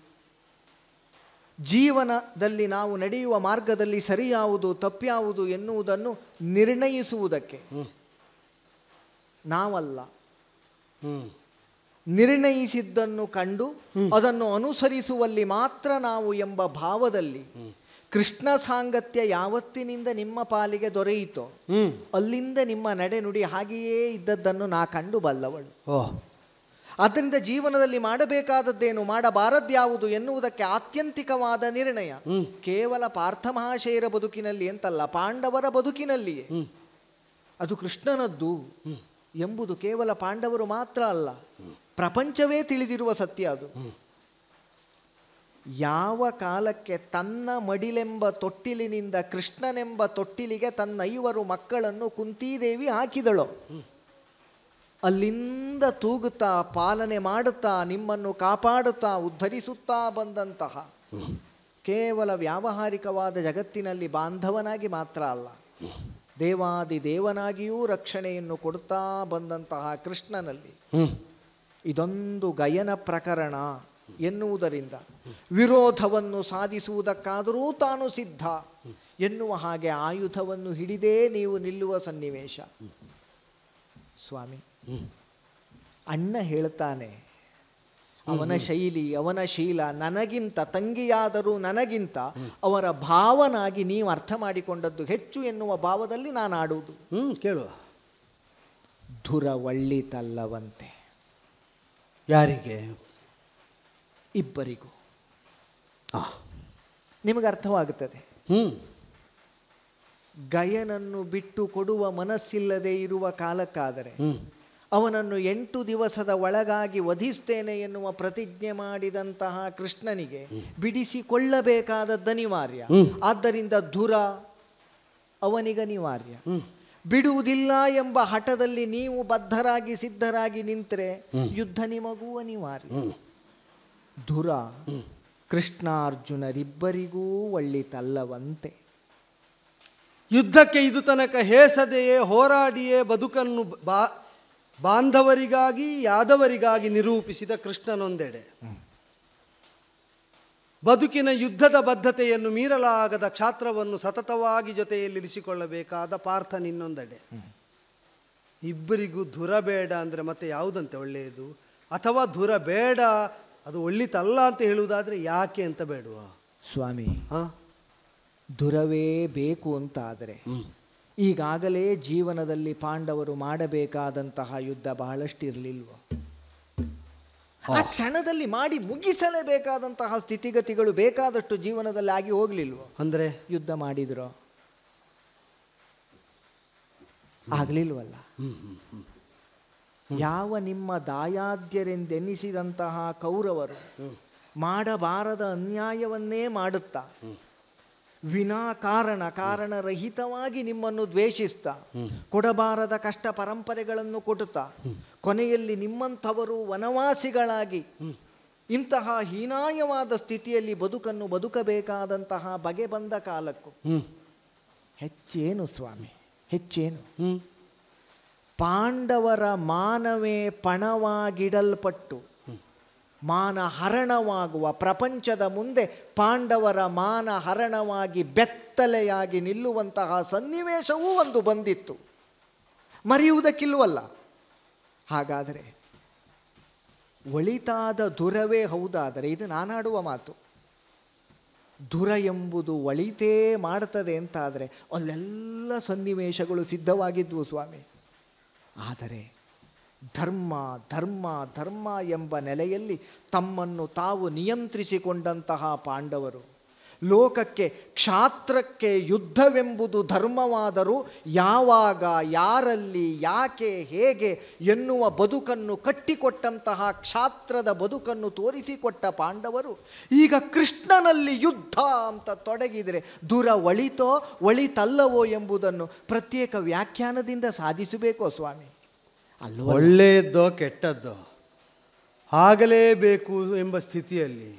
ಜೀವನದಲ್ಲಿ ನಾವು ನಡೆಯುವ ಮಾರ್ಗದಲ್ಲಿ ಸರಿಯಾವುದು ತಪ್ಪ್ಯಾವುದು ಎನ್ನುವುದನ್ನು ನಿರ್ಣಯಿಸುವುದಕ್ಕೆ ಹ್ಮ್. ನಾವಲ್ಲ ಹ್ಮ್ ನಿರ್ಣಯಿಸಿದ್ದನ್ನು ಕಂಡು ಅದನ್ನು ಅನುಸರಿಸುವಲ್ಲಿ ಮಾತ್ರ ನಾವು ಎಂಬ ಭಾವದಲ್ಲಿ ಕೃಷ್ಣ ಸಾಂಗತ್ಯ ಯಾವತ್ತಿನಿಂದ ನಿಮ್ಮ ಪಾಲಿಗೆ ದೊರೆಯಿತೋ ಹ್ಮ್ ಅಲ್ಲಿಂದ ನಿಮ್ಮ ನಡೆನುಡಿ ಹಾಗೆಯೇ ಇದ್ದದ್ದನ್ನು ನಾ ಕಂಡು ಬಲ್ಲವಳು ಓಹ್ ಆದ್ದರಿಂದ ಜೀವನದಲ್ಲಿ ಮಾಡಬೇಕಾದದ್ದೇನು ಮಾಡಬಾರದ್ಯಾವುದು ಎನ್ನುವುದಕ್ಕೆ ಆತ್ಯಂತಿಕವಾದ ನಿರ್ಣಯ ಹ್ಮ್. ಕೇವಲ ಪಾರ್ಥ ಮಹಾಶಯರ ಬದುಕಿನಲ್ಲಿ ಅಂತಲ್ಲ ಪಾಂಡವರ ಬದುಕಿನಲ್ಲಿಯೇ ಹ್ಮ್ ಅದು ಕೃಷ್ಣನದ್ದು ಎಂಬುದು ಕೇವಲ ಪಾಂಡವರು ಮಾತ್ರ ಅಲ್ಲ ಪ್ರಪಂಚವೇ ತಿಳಿದಿರುವ ಸತ್ಯ ಅದು ಯಾವ ಕಾಲಕ್ಕೆ ತನ್ನ ಮಡಿಲೆಂಬ ತೊಟ್ಟಿಲಿನಿಂದ ಕೃಷ್ಣನೆಂಬ ತೊಟ್ಟಿಲಿಗೆ ತನ್ನ ಐವರು ಮಕ್ಕಳನ್ನು ಕುಂತೀದೇವಿ ಹಾಕಿದಳೋ ಅಲ್ಲಿಂದ ತೂಗುತ್ತಾ ಪಾಲನೆ ಮಾಡುತ್ತಾ ನಿಮ್ಮನ್ನು ಕಾಪಾಡುತ್ತಾ ಉದ್ಧರಿಸುತ್ತಾ ಬಂದಂತಹ ಕೇವಲ ವ್ಯಾವಹಾರಿಕವಾದ ಜಗತ್ತಿನಲ್ಲಿ ಬಾಂಧವನಾಗಿ ಮಾತ್ರ ಅಲ್ಲ ದೇವಾದಿ ದೇವನಾಗಿಯೂ ರಕ್ಷಣೆಯನ್ನು ಕೊಡುತ್ತಾ ಬಂದಂತಹ ಕೃಷ್ಣನಲ್ಲಿ ಹ್ಮ್ ಇದೊಂದು ಗಯನ ಪ್ರಕರಣ ಎನ್ನುವುದರಿಂದ ವಿರೋಧವನ್ನು ಸಾಧಿಸುವುದಕ್ಕಾದರೂ ತಾನು ಸಿದ್ಧ ಎನ್ನುವ ಹಾಗೆ ಆಯುಧವನ್ನು ಹಿಡಿದೇ ನೀವು ನಿಲ್ಲುವ ಸನ್ನಿವೇಶ ಸ್ವಾಮಿ ಅಣ್ಣ ಹೇಳ್ತಾನೆ ಅವನ ಶೈಲಿ ಅವನ ಶೀಲ ನನಗಿಂತ ತಂಗಿಯಾದರೂ ನನಗಿಂತ ಅವರ ಭಾವನಾಗಿ ನೀವು ಅರ್ಥ ಮಾಡಿಕೊಂಡದ್ದು ಹೆಚ್ಚು ಎನ್ನುವ ಭಾವದಲ್ಲಿ ನಾನು ಆಡುವುದು ಹ್ಮ್ ಕೇಳುವ ಧುರವಳ್ಳಿತಲ್ಲವಂತೆ ಯಾರಿಗೆ ಇಬ್ಬರಿಗೂ ಆ ನಿಮಗೆ ಅರ್ಥವಾಗುತ್ತದೆ ಹ್ಮ್ ಗಯನನ್ನು ಬಿಟ್ಟು ಕೊಡುವ ಮನಸ್ಸಿಲ್ಲದೆ ಇರುವ ಕಾಲಕ್ಕಾದರೆ ಹ್ಮ್ ಅವನನ್ನು ಎಂಟು ದಿವಸದ ಒಳಗಾಗಿ ವಧಿಸ್ತೇನೆ ಎನ್ನುವ ಪ್ರತಿಜ್ಞೆ ಮಾಡಿದಂತಹ ಕೃಷ್ಣನಿಗೆ ಬಿಡಿಸಿಕೊಳ್ಳಬೇಕಾದದ್ದು ಅನಿವಾರ್ಯ ಆದ್ದರಿಂದ ಧುರ ಅವನಿಗನಿವಾರ್ಯ ಬಿಡುವುದಿಲ್ಲ ಎಂಬ ಹಠದಲ್ಲಿ ನೀವು ಬದ್ಧರಾಗಿ ಸಿದ್ಧರಾಗಿ ನಿಂತರೆ ಯುದ್ಧ ನಿಮಗೂ ಅನಿವಾರ್ಯ ಧುರ ಕೃಷ್ಣಾರ್ಜುನರಿಬ್ಬರಿಗೂ ಒಳ್ಳಿತಲ್ಲವಂತೆ ಯುದ್ಧಕ್ಕೆ ಇದು ತನಕ ಹೇಸದೆಯೇ ಹೋರಾಡಿಯೇ ಬದುಕನ್ನು ಬಾ ಬಾಂಧವರಿಗಾಗಿ ಯಾದವರಿಗಾಗಿ ನಿರೂಪಿಸಿದ ಕೃಷ್ಣನೊಂದೆಡೆ ಬದುಕಿನ ಯುದ್ಧದ ಬದ್ಧತೆಯನ್ನು ಮೀರಲಾಗದ ಕ್ಷಾತ್ರವನ್ನು ಸತತವಾಗಿ ಜೊತೆಯಲ್ಲಿರಿಸಿಕೊಳ್ಳಬೇಕಾದ ಪಾರ್ಥ ನಿನ್ನೊಂದೆಡೆ ಇಬ್ಬರಿಗೂ ಧುರ ಬೇಡ ಅಂದರೆ ಮತ್ತೆ ಯಾವುದಂತೆ ಒಳ್ಳೆಯದು ಅಥವಾ ಧುರ ಬೇಡ ಅದು ಒಳ್ಳಿತಲ್ಲ ಅಂತ ಹೇಳುವುದಾದ್ರೆ ಯಾಕೆ ಅಂತ ಬೇಡುವ ಸ್ವಾಮಿ ಹಾ ದುರವೇ ಬೇಕು ಅಂತಾದರೆ ಈಗಾಗಲೇ ಜೀವನದಲ್ಲಿ ಪಾಂಡವರು ಮಾಡಬೇಕಾದಂತಹ ಯುದ್ಧ ಬಹಳಷ್ಟಿರಲಿಲ್ವ ಆ ಕ್ಷಣದಲ್ಲಿ ಮಾಡಿ ಮುಗಿಸಲೇಬೇಕಾದಂತಹ ಸ್ಥಿತಿಗತಿಗಳು ಬೇಕಾದಷ್ಟು ಜೀವನದಲ್ಲಿ ಆಗಿ ಹೋಗ್ಲಿಲ್ವೋ ಅಂದರೆ ಯುದ್ಧ ಮಾಡಿದ್ರೋ ಆಗ್ಲಿಲ್ವಲ್ಲ ಯಾವ ನಿಮ್ಮ ದಾಯಾದ್ಯರೆಂದೆನ್ನಿಸಿದಂತಹ ಕೌರವರು ಮಾಡಬಾರದ ಅನ್ಯಾಯವನ್ನೇ ಮಾಡುತ್ತಾ ವಿನಾ ಕಾರಣ ಕಾರಣರಹಿತವಾಗಿ ನಿಮ್ಮನ್ನು ದ್ವೇಷಿಸ್ತಾ ಕೊಡಬಾರದ ಕಷ್ಟ ಪರಂಪರೆಗಳನ್ನು ಕೊಡುತ್ತಾ ಕೊನೆಯಲ್ಲಿ ನಿಮ್ಮಂಥವರು ವನವಾಸಿಗಳಾಗಿ ಇಂತಹ ಹೀನಾಯವಾದ ಸ್ಥಿತಿಯಲ್ಲಿ ಬದುಕನ್ನು ಬದುಕಬೇಕಾದಂತಹ ಬಗೆ ಬಂದ ಕಾಲಕ್ಕೂ ಹ್ಮ್ ಹೆಚ್ಚೇನು ಸ್ವಾಮಿ ಹೆಚ್ಚೇನು ಹ್ಮ್ ಪಾಂಡವರ ಮಾನವೇ ಪಣವಾಗಿಡಲ್ಪಟ್ಟು ಮಾನ ಹರಣವಾಗುವ ಪ್ರಪಂಚದ ಮುಂದೆ ಪಾಂಡವರ ಮಾನ ಹರಣವಾಗಿ ಬೆತ್ತಲೆಯಾಗಿ ನಿಲ್ಲುವಂತಹ ಸನ್ನಿವೇಶವೂ ಒಂದು ಬಂದಿತ್ತು ಮರೆಯುವುದಕ್ಕಿಲ್ವಲ್ಲ ಹಾಗಾದರೆ ಒಳಿತಾದ ದುರವೇ ಹೌದಾದರೆ ಇದು ನಾನಾಡುವ ಮಾತು ದುರ ಎಂಬುದು ಒಳಿತೇ ಮಾಡ್ತದೆ ಅಂತಾದರೆ ಅಲ್ಲೆಲ್ಲ ಸನ್ನಿವೇಶಗಳು ಸಿದ್ಧವಾಗಿದ್ವು ಸ್ವಾಮಿ ಆದರೆ ಧರ್ಮ ಧರ್ಮ ಧರ್ಮ ಎಂಬ ನೆಲೆಯಲ್ಲಿ ತಮ್ಮನ್ನು ತಾವು ನಿಯಂತ್ರಿಸಿಕೊಂಡಂತಹ ಪಾಂಡವರು ಲೋಕಕ್ಕೆ ಕ್ಷಾತ್ರಕ್ಕೆ ಯುದ್ಧವೆಂಬುದು ಧರ್ಮವಾದರೂ ಯಾವಾಗ ಯಾರಲ್ಲಿ ಯಾಕೆ ಹೇಗೆ ಎನ್ನುವ ಬದುಕನ್ನು ಕಟ್ಟಿಕೊಟ್ಟಂತಹ ಕ್ಷಾತ್ರದ ಬದುಕನ್ನು ತೋರಿಸಿಕೊಟ್ಟ ಪಾಂಡವರು ಈಗ ಕೃಷ್ಣನಲ್ಲಿ ಯುದ್ಧ ಅಂತ ತೊಡಗಿದರೆ ದೂರ ಒಳಿತೋ ಒಳಿತಲ್ಲವೋ ಎಂಬುದನ್ನು ಪ್ರತ್ಯೇಕ ವ್ಯಾಖ್ಯಾನದಿಂದ ಸಾಧಿಸಬೇಕೋ ಸ್ವಾಮಿ ಅಲ್ವೋ ಒಳ್ಳೆಯದ್ದೋ ಕೆಟ್ಟದ್ದೋ ಆಗಲೇಬೇಕು ಎಂಬ ಸ್ಥಿತಿಯಲ್ಲಿ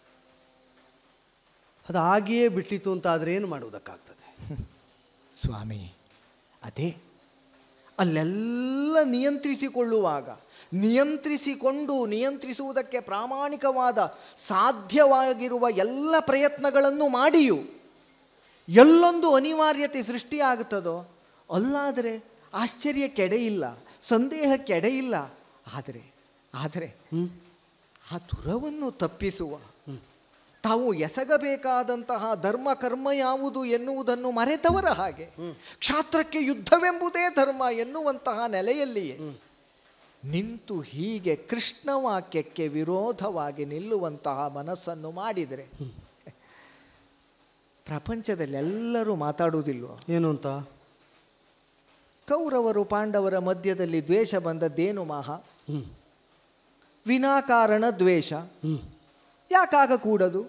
ಅದು ಹಾಗೆಯೇ ಬಿಟ್ಟಿತು ಅಂತ ಆದರೆ ಏನು ಮಾಡುವುದಕ್ಕಾಗ್ತದೆ ಸ್ವಾಮಿ ಅದೇ ಅಲ್ಲೆಲ್ಲ ನಿಯಂತ್ರಿಸಿಕೊಳ್ಳುವಾಗ ನಿಯಂತ್ರಿಸಿಕೊಂಡು ನಿಯಂತ್ರಿಸುವುದಕ್ಕೆ ಪ್ರಾಮಾಣಿಕವಾದ ಸಾಧ್ಯವಾಗಿರುವ ಎಲ್ಲ ಪ್ರಯತ್ನಗಳನ್ನು ಮಾಡಿಯೂ ಎಲ್ಲೊಂದು ಅನಿವಾರ್ಯತೆ ಸೃಷ್ಟಿಯಾಗುತ್ತದೋ ಅಲ್ಲಾದರೆ ಆಶ್ಚರ್ಯಕ್ಕೆಡೆಯಿಲ್ಲ ಸಂದೇಹಕ್ಕೆಡೆಯಿಲ್ಲ ಆದರೆ ಆದರೆ ಆ ದುರವನ್ನು ತಪ್ಪಿಸುವ ತಾವು ಎಸಗಬೇಕಾದಂತಹ ಧರ್ಮ ಕರ್ಮ ಯಾವುದು ಎನ್ನುವುದನ್ನು ಮರೆತವರ ಹಾಗೆ ಕ್ಷಾತ್ರಕ್ಕೆ ಯುದ್ಧವೆಂಬುದೇ ಧರ್ಮ ಎನ್ನುವಂತಹ ನೆಲೆಯಲ್ಲಿಯೇ ನಿಂತು ಹೀಗೆ ಕೃಷ್ಣ ವಾಕ್ಯಕ್ಕೆ ವಿರೋಧವಾಗಿ ನಿಲ್ಲುವಂತಹ ಮನಸ್ಸನ್ನು ಮಾಡಿದರೆ ಪ್ರಪಂಚದಲ್ಲಿ ಎಲ್ಲರೂ ಮಾತಾಡುವುದಿಲ್ವೋ ಏನು ಅಂತ ಕೌರವರು ಪಾಂಡವರ ಮಧ್ಯದಲ್ಲಿ ದ್ವೇಷ ಬಂದದ್ದೇನು ಮಹಾ ಹ್ಮ್ ವಿನಾಕಾರಣ ದ್ವೇಷ ಹ್ಮ್ ಯಾಕಾಗಕೂಡದು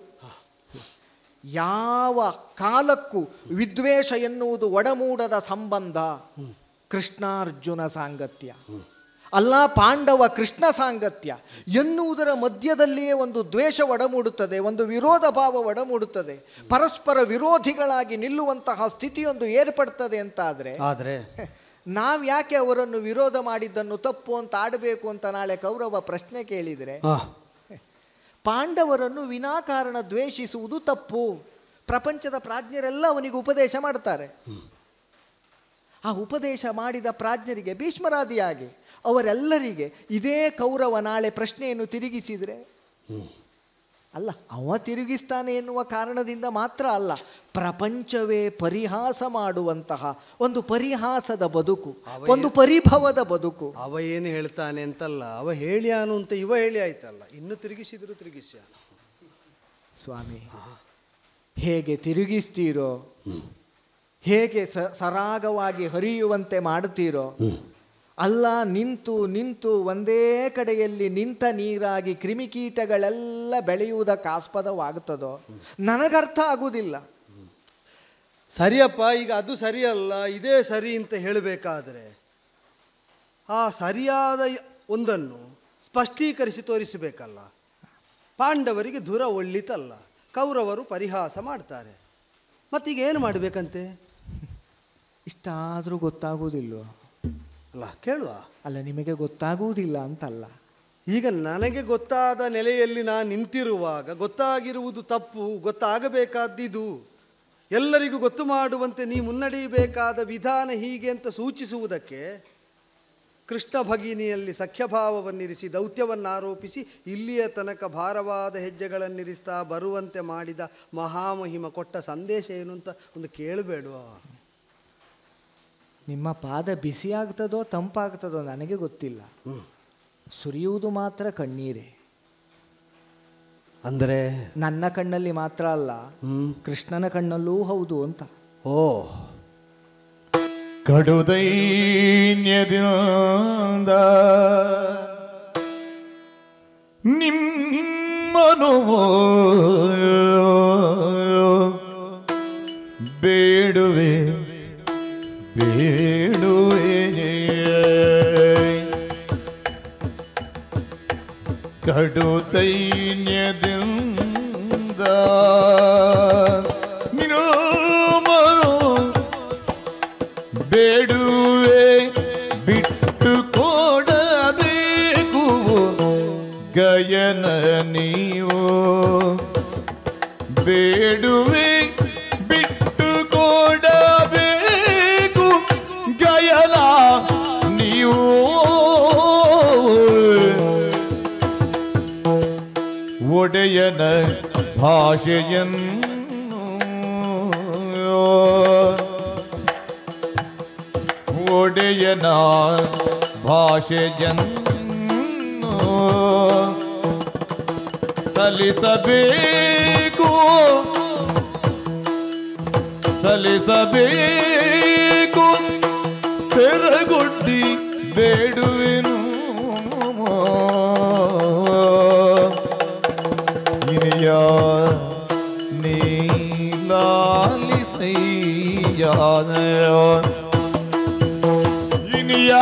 ಯಾವ ಕಾಲಕ್ಕೂ ವಿದ್ವೇಷ ಎನ್ನುವುದು ಒಡಮೂಡದ ಸಂಬಂಧ ಕೃಷ್ಣಾರ್ಜುನ ಸಾಂಗತ್ಯ ಅಲ್ಲ ಪಾಂಡವ ಕೃಷ್ಣ ಸಾಂಗತ್ಯ ಎನ್ನುವುದರ ಮಧ್ಯದಲ್ಲಿಯೇ ಒಂದು ದ್ವೇಷ ಒಡಮೂಡುತ್ತದೆ ಒಂದು ವಿರೋಧ ಭಾವ ಒಡಮೂಡುತ್ತದೆ ಪರಸ್ಪರ ವಿರೋಧಿಗಳಾಗಿ ನಿಲ್ಲುವಂತಹ ಸ್ಥಿತಿಯೊಂದು ಏರ್ಪಡ್ತದೆ ಅಂತಾದರೆ ಆದರೆ ನಾವು ಯಾಕೆ ಅವರನ್ನು ವಿರೋಧ ಮಾಡಿದ್ದನ್ನು ತಪ್ಪು ಅಂತ ಆಡಬೇಕು ಅಂತ ನಾಳೆ ಕೌರವ ಪ್ರಶ್ನೆ ಕೇಳಿದರೆ ಹಾ ಪಾಂಡವರನ್ನು ವಿನಾಕಾರಣ ದ್ವೇಷಿಸುವುದು ತಪ್ಪು ಪ್ರಪಂಚದ ಪ್ರಾಜ್ಞರೆಲ್ಲ ಅವನಿಗೆ ಉಪದೇಶ ಮಾಡ್ತಾರೆ ಆ ಉಪದೇಶ ಮಾಡಿದ ಪ್ರಾಜ್ಞರಿಗೆ ಭೀಷ್ಮರಾದಿಯಾಗಿ ಅವರೆಲ್ಲರಿಗೆ ಇದೇ ಕೌರವ ನಾಳೆ ಪ್ರಶ್ನೆಯನ್ನು ತಿರುಗಿಸಿದರೆ ಅಲ್ಲ ಅವ ತಿರುಗಿಸ್ತಾನೆ ಎನ್ನುವ ಕಾರಣದಿಂದ ಮಾತ್ರ ಅಲ್ಲ ಪ್ರಪಂಚವೇ ಪರಿಹಾಸ ಮಾಡುವಂತಹ ಒಂದು ಪರಿಹಾಸದ ಬದುಕು ಒಂದು ಪರಿಭವದ ಬದುಕು ಅವ ಏನು ಹೇಳ್ತಾನೆ ಅಂತಲ್ಲ ಅವ ಹೇಳ್ಯಾನು ಅಂತ ಇವ ಹೇಳಿ ಆಯ್ತಲ್ಲ ಇನ್ನು ತಿರುಗಿಸಿದ್ರು ತಿರುಗಿಸ್ಯಾನು ಸ್ವಾಮಿ ಹೇಗೆ ತಿರುಗಿಸ್ತೀರೋ ಹೇಗೆ ಸ ಸರಾಗವಾಗಿ ಹರಿಯುವಂತೆ ಮಾಡುತ್ತೀರೋ ಅಲ್ಲ ನಿಂತು ನಿಂತು ಒಂದೇ ಕಡೆಯಲ್ಲಿ ನಿಂತ ನೀರಾಗಿ ಕ್ರಿಮಿಕೀಟಗಳೆಲ್ಲ ಬೆಳೆಯುವುದಕ್ಕೆ ಆಸ್ಪದವಾಗುತ್ತದೋ ನನಗರ್ಥ ಆಗುವುದಿಲ್ಲ ಸರಿಯಪ್ಪ ಈಗ ಅದು ಸರಿಯಲ್ಲ ಇದೇ ಸರಿ ಅಂತ ಹೇಳಬೇಕಾದ್ರೆ ಆ ಸರಿಯಾದ ಯ- ಒಂದನ್ನು ಸ್ಪಷ್ಟೀಕರಿಸಿ ತೋರಿಸಬೇಕಲ್ಲ ಪಾಂಡವರಿಗೆ ದುರ ಒಳ್ಳಿತಲ್ಲ ಕೌರವರು ಪರಿಹಾಸ ಮಾಡ್ತಾರೆ ಮತ್ತೀಗ ಏನು ಮಾಡಬೇಕಂತೆ ಇಷ್ಟಾದರೂ ಗೊತ್ತಾಗುವುದಿಲ್ವೋ ಅಲ್ಲ ಕೇಳುವ ಅಲ್ಲ ನಿಮಗೆ ಗೊತ್ತಾಗುವುದಿಲ್ಲ ಅಂತಲ್ಲ ಈಗ ನನಗೆ ಗೊತ್ತಾದ ನೆಲೆಯಲ್ಲಿ ನಾನು ನಿಂತಿರುವಾಗ ಗೊತ್ತಾಗಿರುವುದು ತಪ್ಪು ಗೊತ್ತಾಗಬೇಕಾದ್ದಿದು ಎಲ್ಲರಿಗೂ ಗೊತ್ತು ಮಾಡುವಂತೆ ನೀ ಮುನ್ನಡೆಯಬೇಕಾದ ವಿಧಾನ ಹೀಗೆ ಅಂತ ಸೂಚಿಸುವುದಕ್ಕೆ ಕೃಷ್ಣ ಭಗಿನಿಯಲ್ಲಿ ಸಖ್ಯಭಾವವನ್ನಿರಿಸಿ ದೌತ್ಯವನ್ನು ಆರೋಪಿಸಿ ಇಲ್ಲಿಯ ತನಕ ಭಾರವಾದ ಹೆಜ್ಜೆಗಳನ್ನಿರಿಸ್ತಾ ಬರುವಂತೆ ಮಾಡಿದ ಮಹಾಮಹಿಮ ಕೊಟ್ಟ ಸಂದೇಶ ಏನು ಅಂತ ಒಂದು ಕೇಳಬೇಡುವ ನಿಮ್ಮ ಪಾದ ಬಿಸಿಯಾಗ್ತದೋ ತಂಪಾಗ್ತದೋ ನನಗೆ ಗೊತ್ತಿಲ್ಲ ಸುರಿಯುವುದು ಮಾತ್ರ ಕಣ್ಣೀರೇ ಅಂದರೆ ನನ್ನ ಕಣ್ಣಲ್ಲಿ ಮಾತ್ರ ಅಲ್ಲ ಹ್ಮ್ ಕೃಷ್ಣನ ಕಣ್ಣಲ್ಲೂ ಹೌದು ಅಂತ ಓ ಕಡುದೈನ್ಯದಿಂದ ನಿಮ್ಮನು ಬೇಡುವೆ ಬೇಡುವೆ ಕಡುದೈನ್ಯದಿಂದ ನಿಮ್ಮನು ಬೇಡುವೆ ಬಿಟ್ಟು ಕೊಡಬೇಕು ಗಯನ ನೀವು ಬೇಡುವೆ ಬಿಟ್ಟು ಕೊಡಬೇಕು ಗಯನ ನೀವು ಒಡೆಯನ ಭಾಷೆಯನ್ನು ಒಡೆಯನ ಭಾಷೆಯನ್ನು ಸಲ್ಲಿಸಬೇಕು ಸಲ್ಲಿಸಬೇಕು ಸೆರಗೊಡ್ಡಿ ಬೇಡುವೆನು ಇನಿಯ ನೀಲಾಲಿಸಯ್ಯ ಇನಿಯ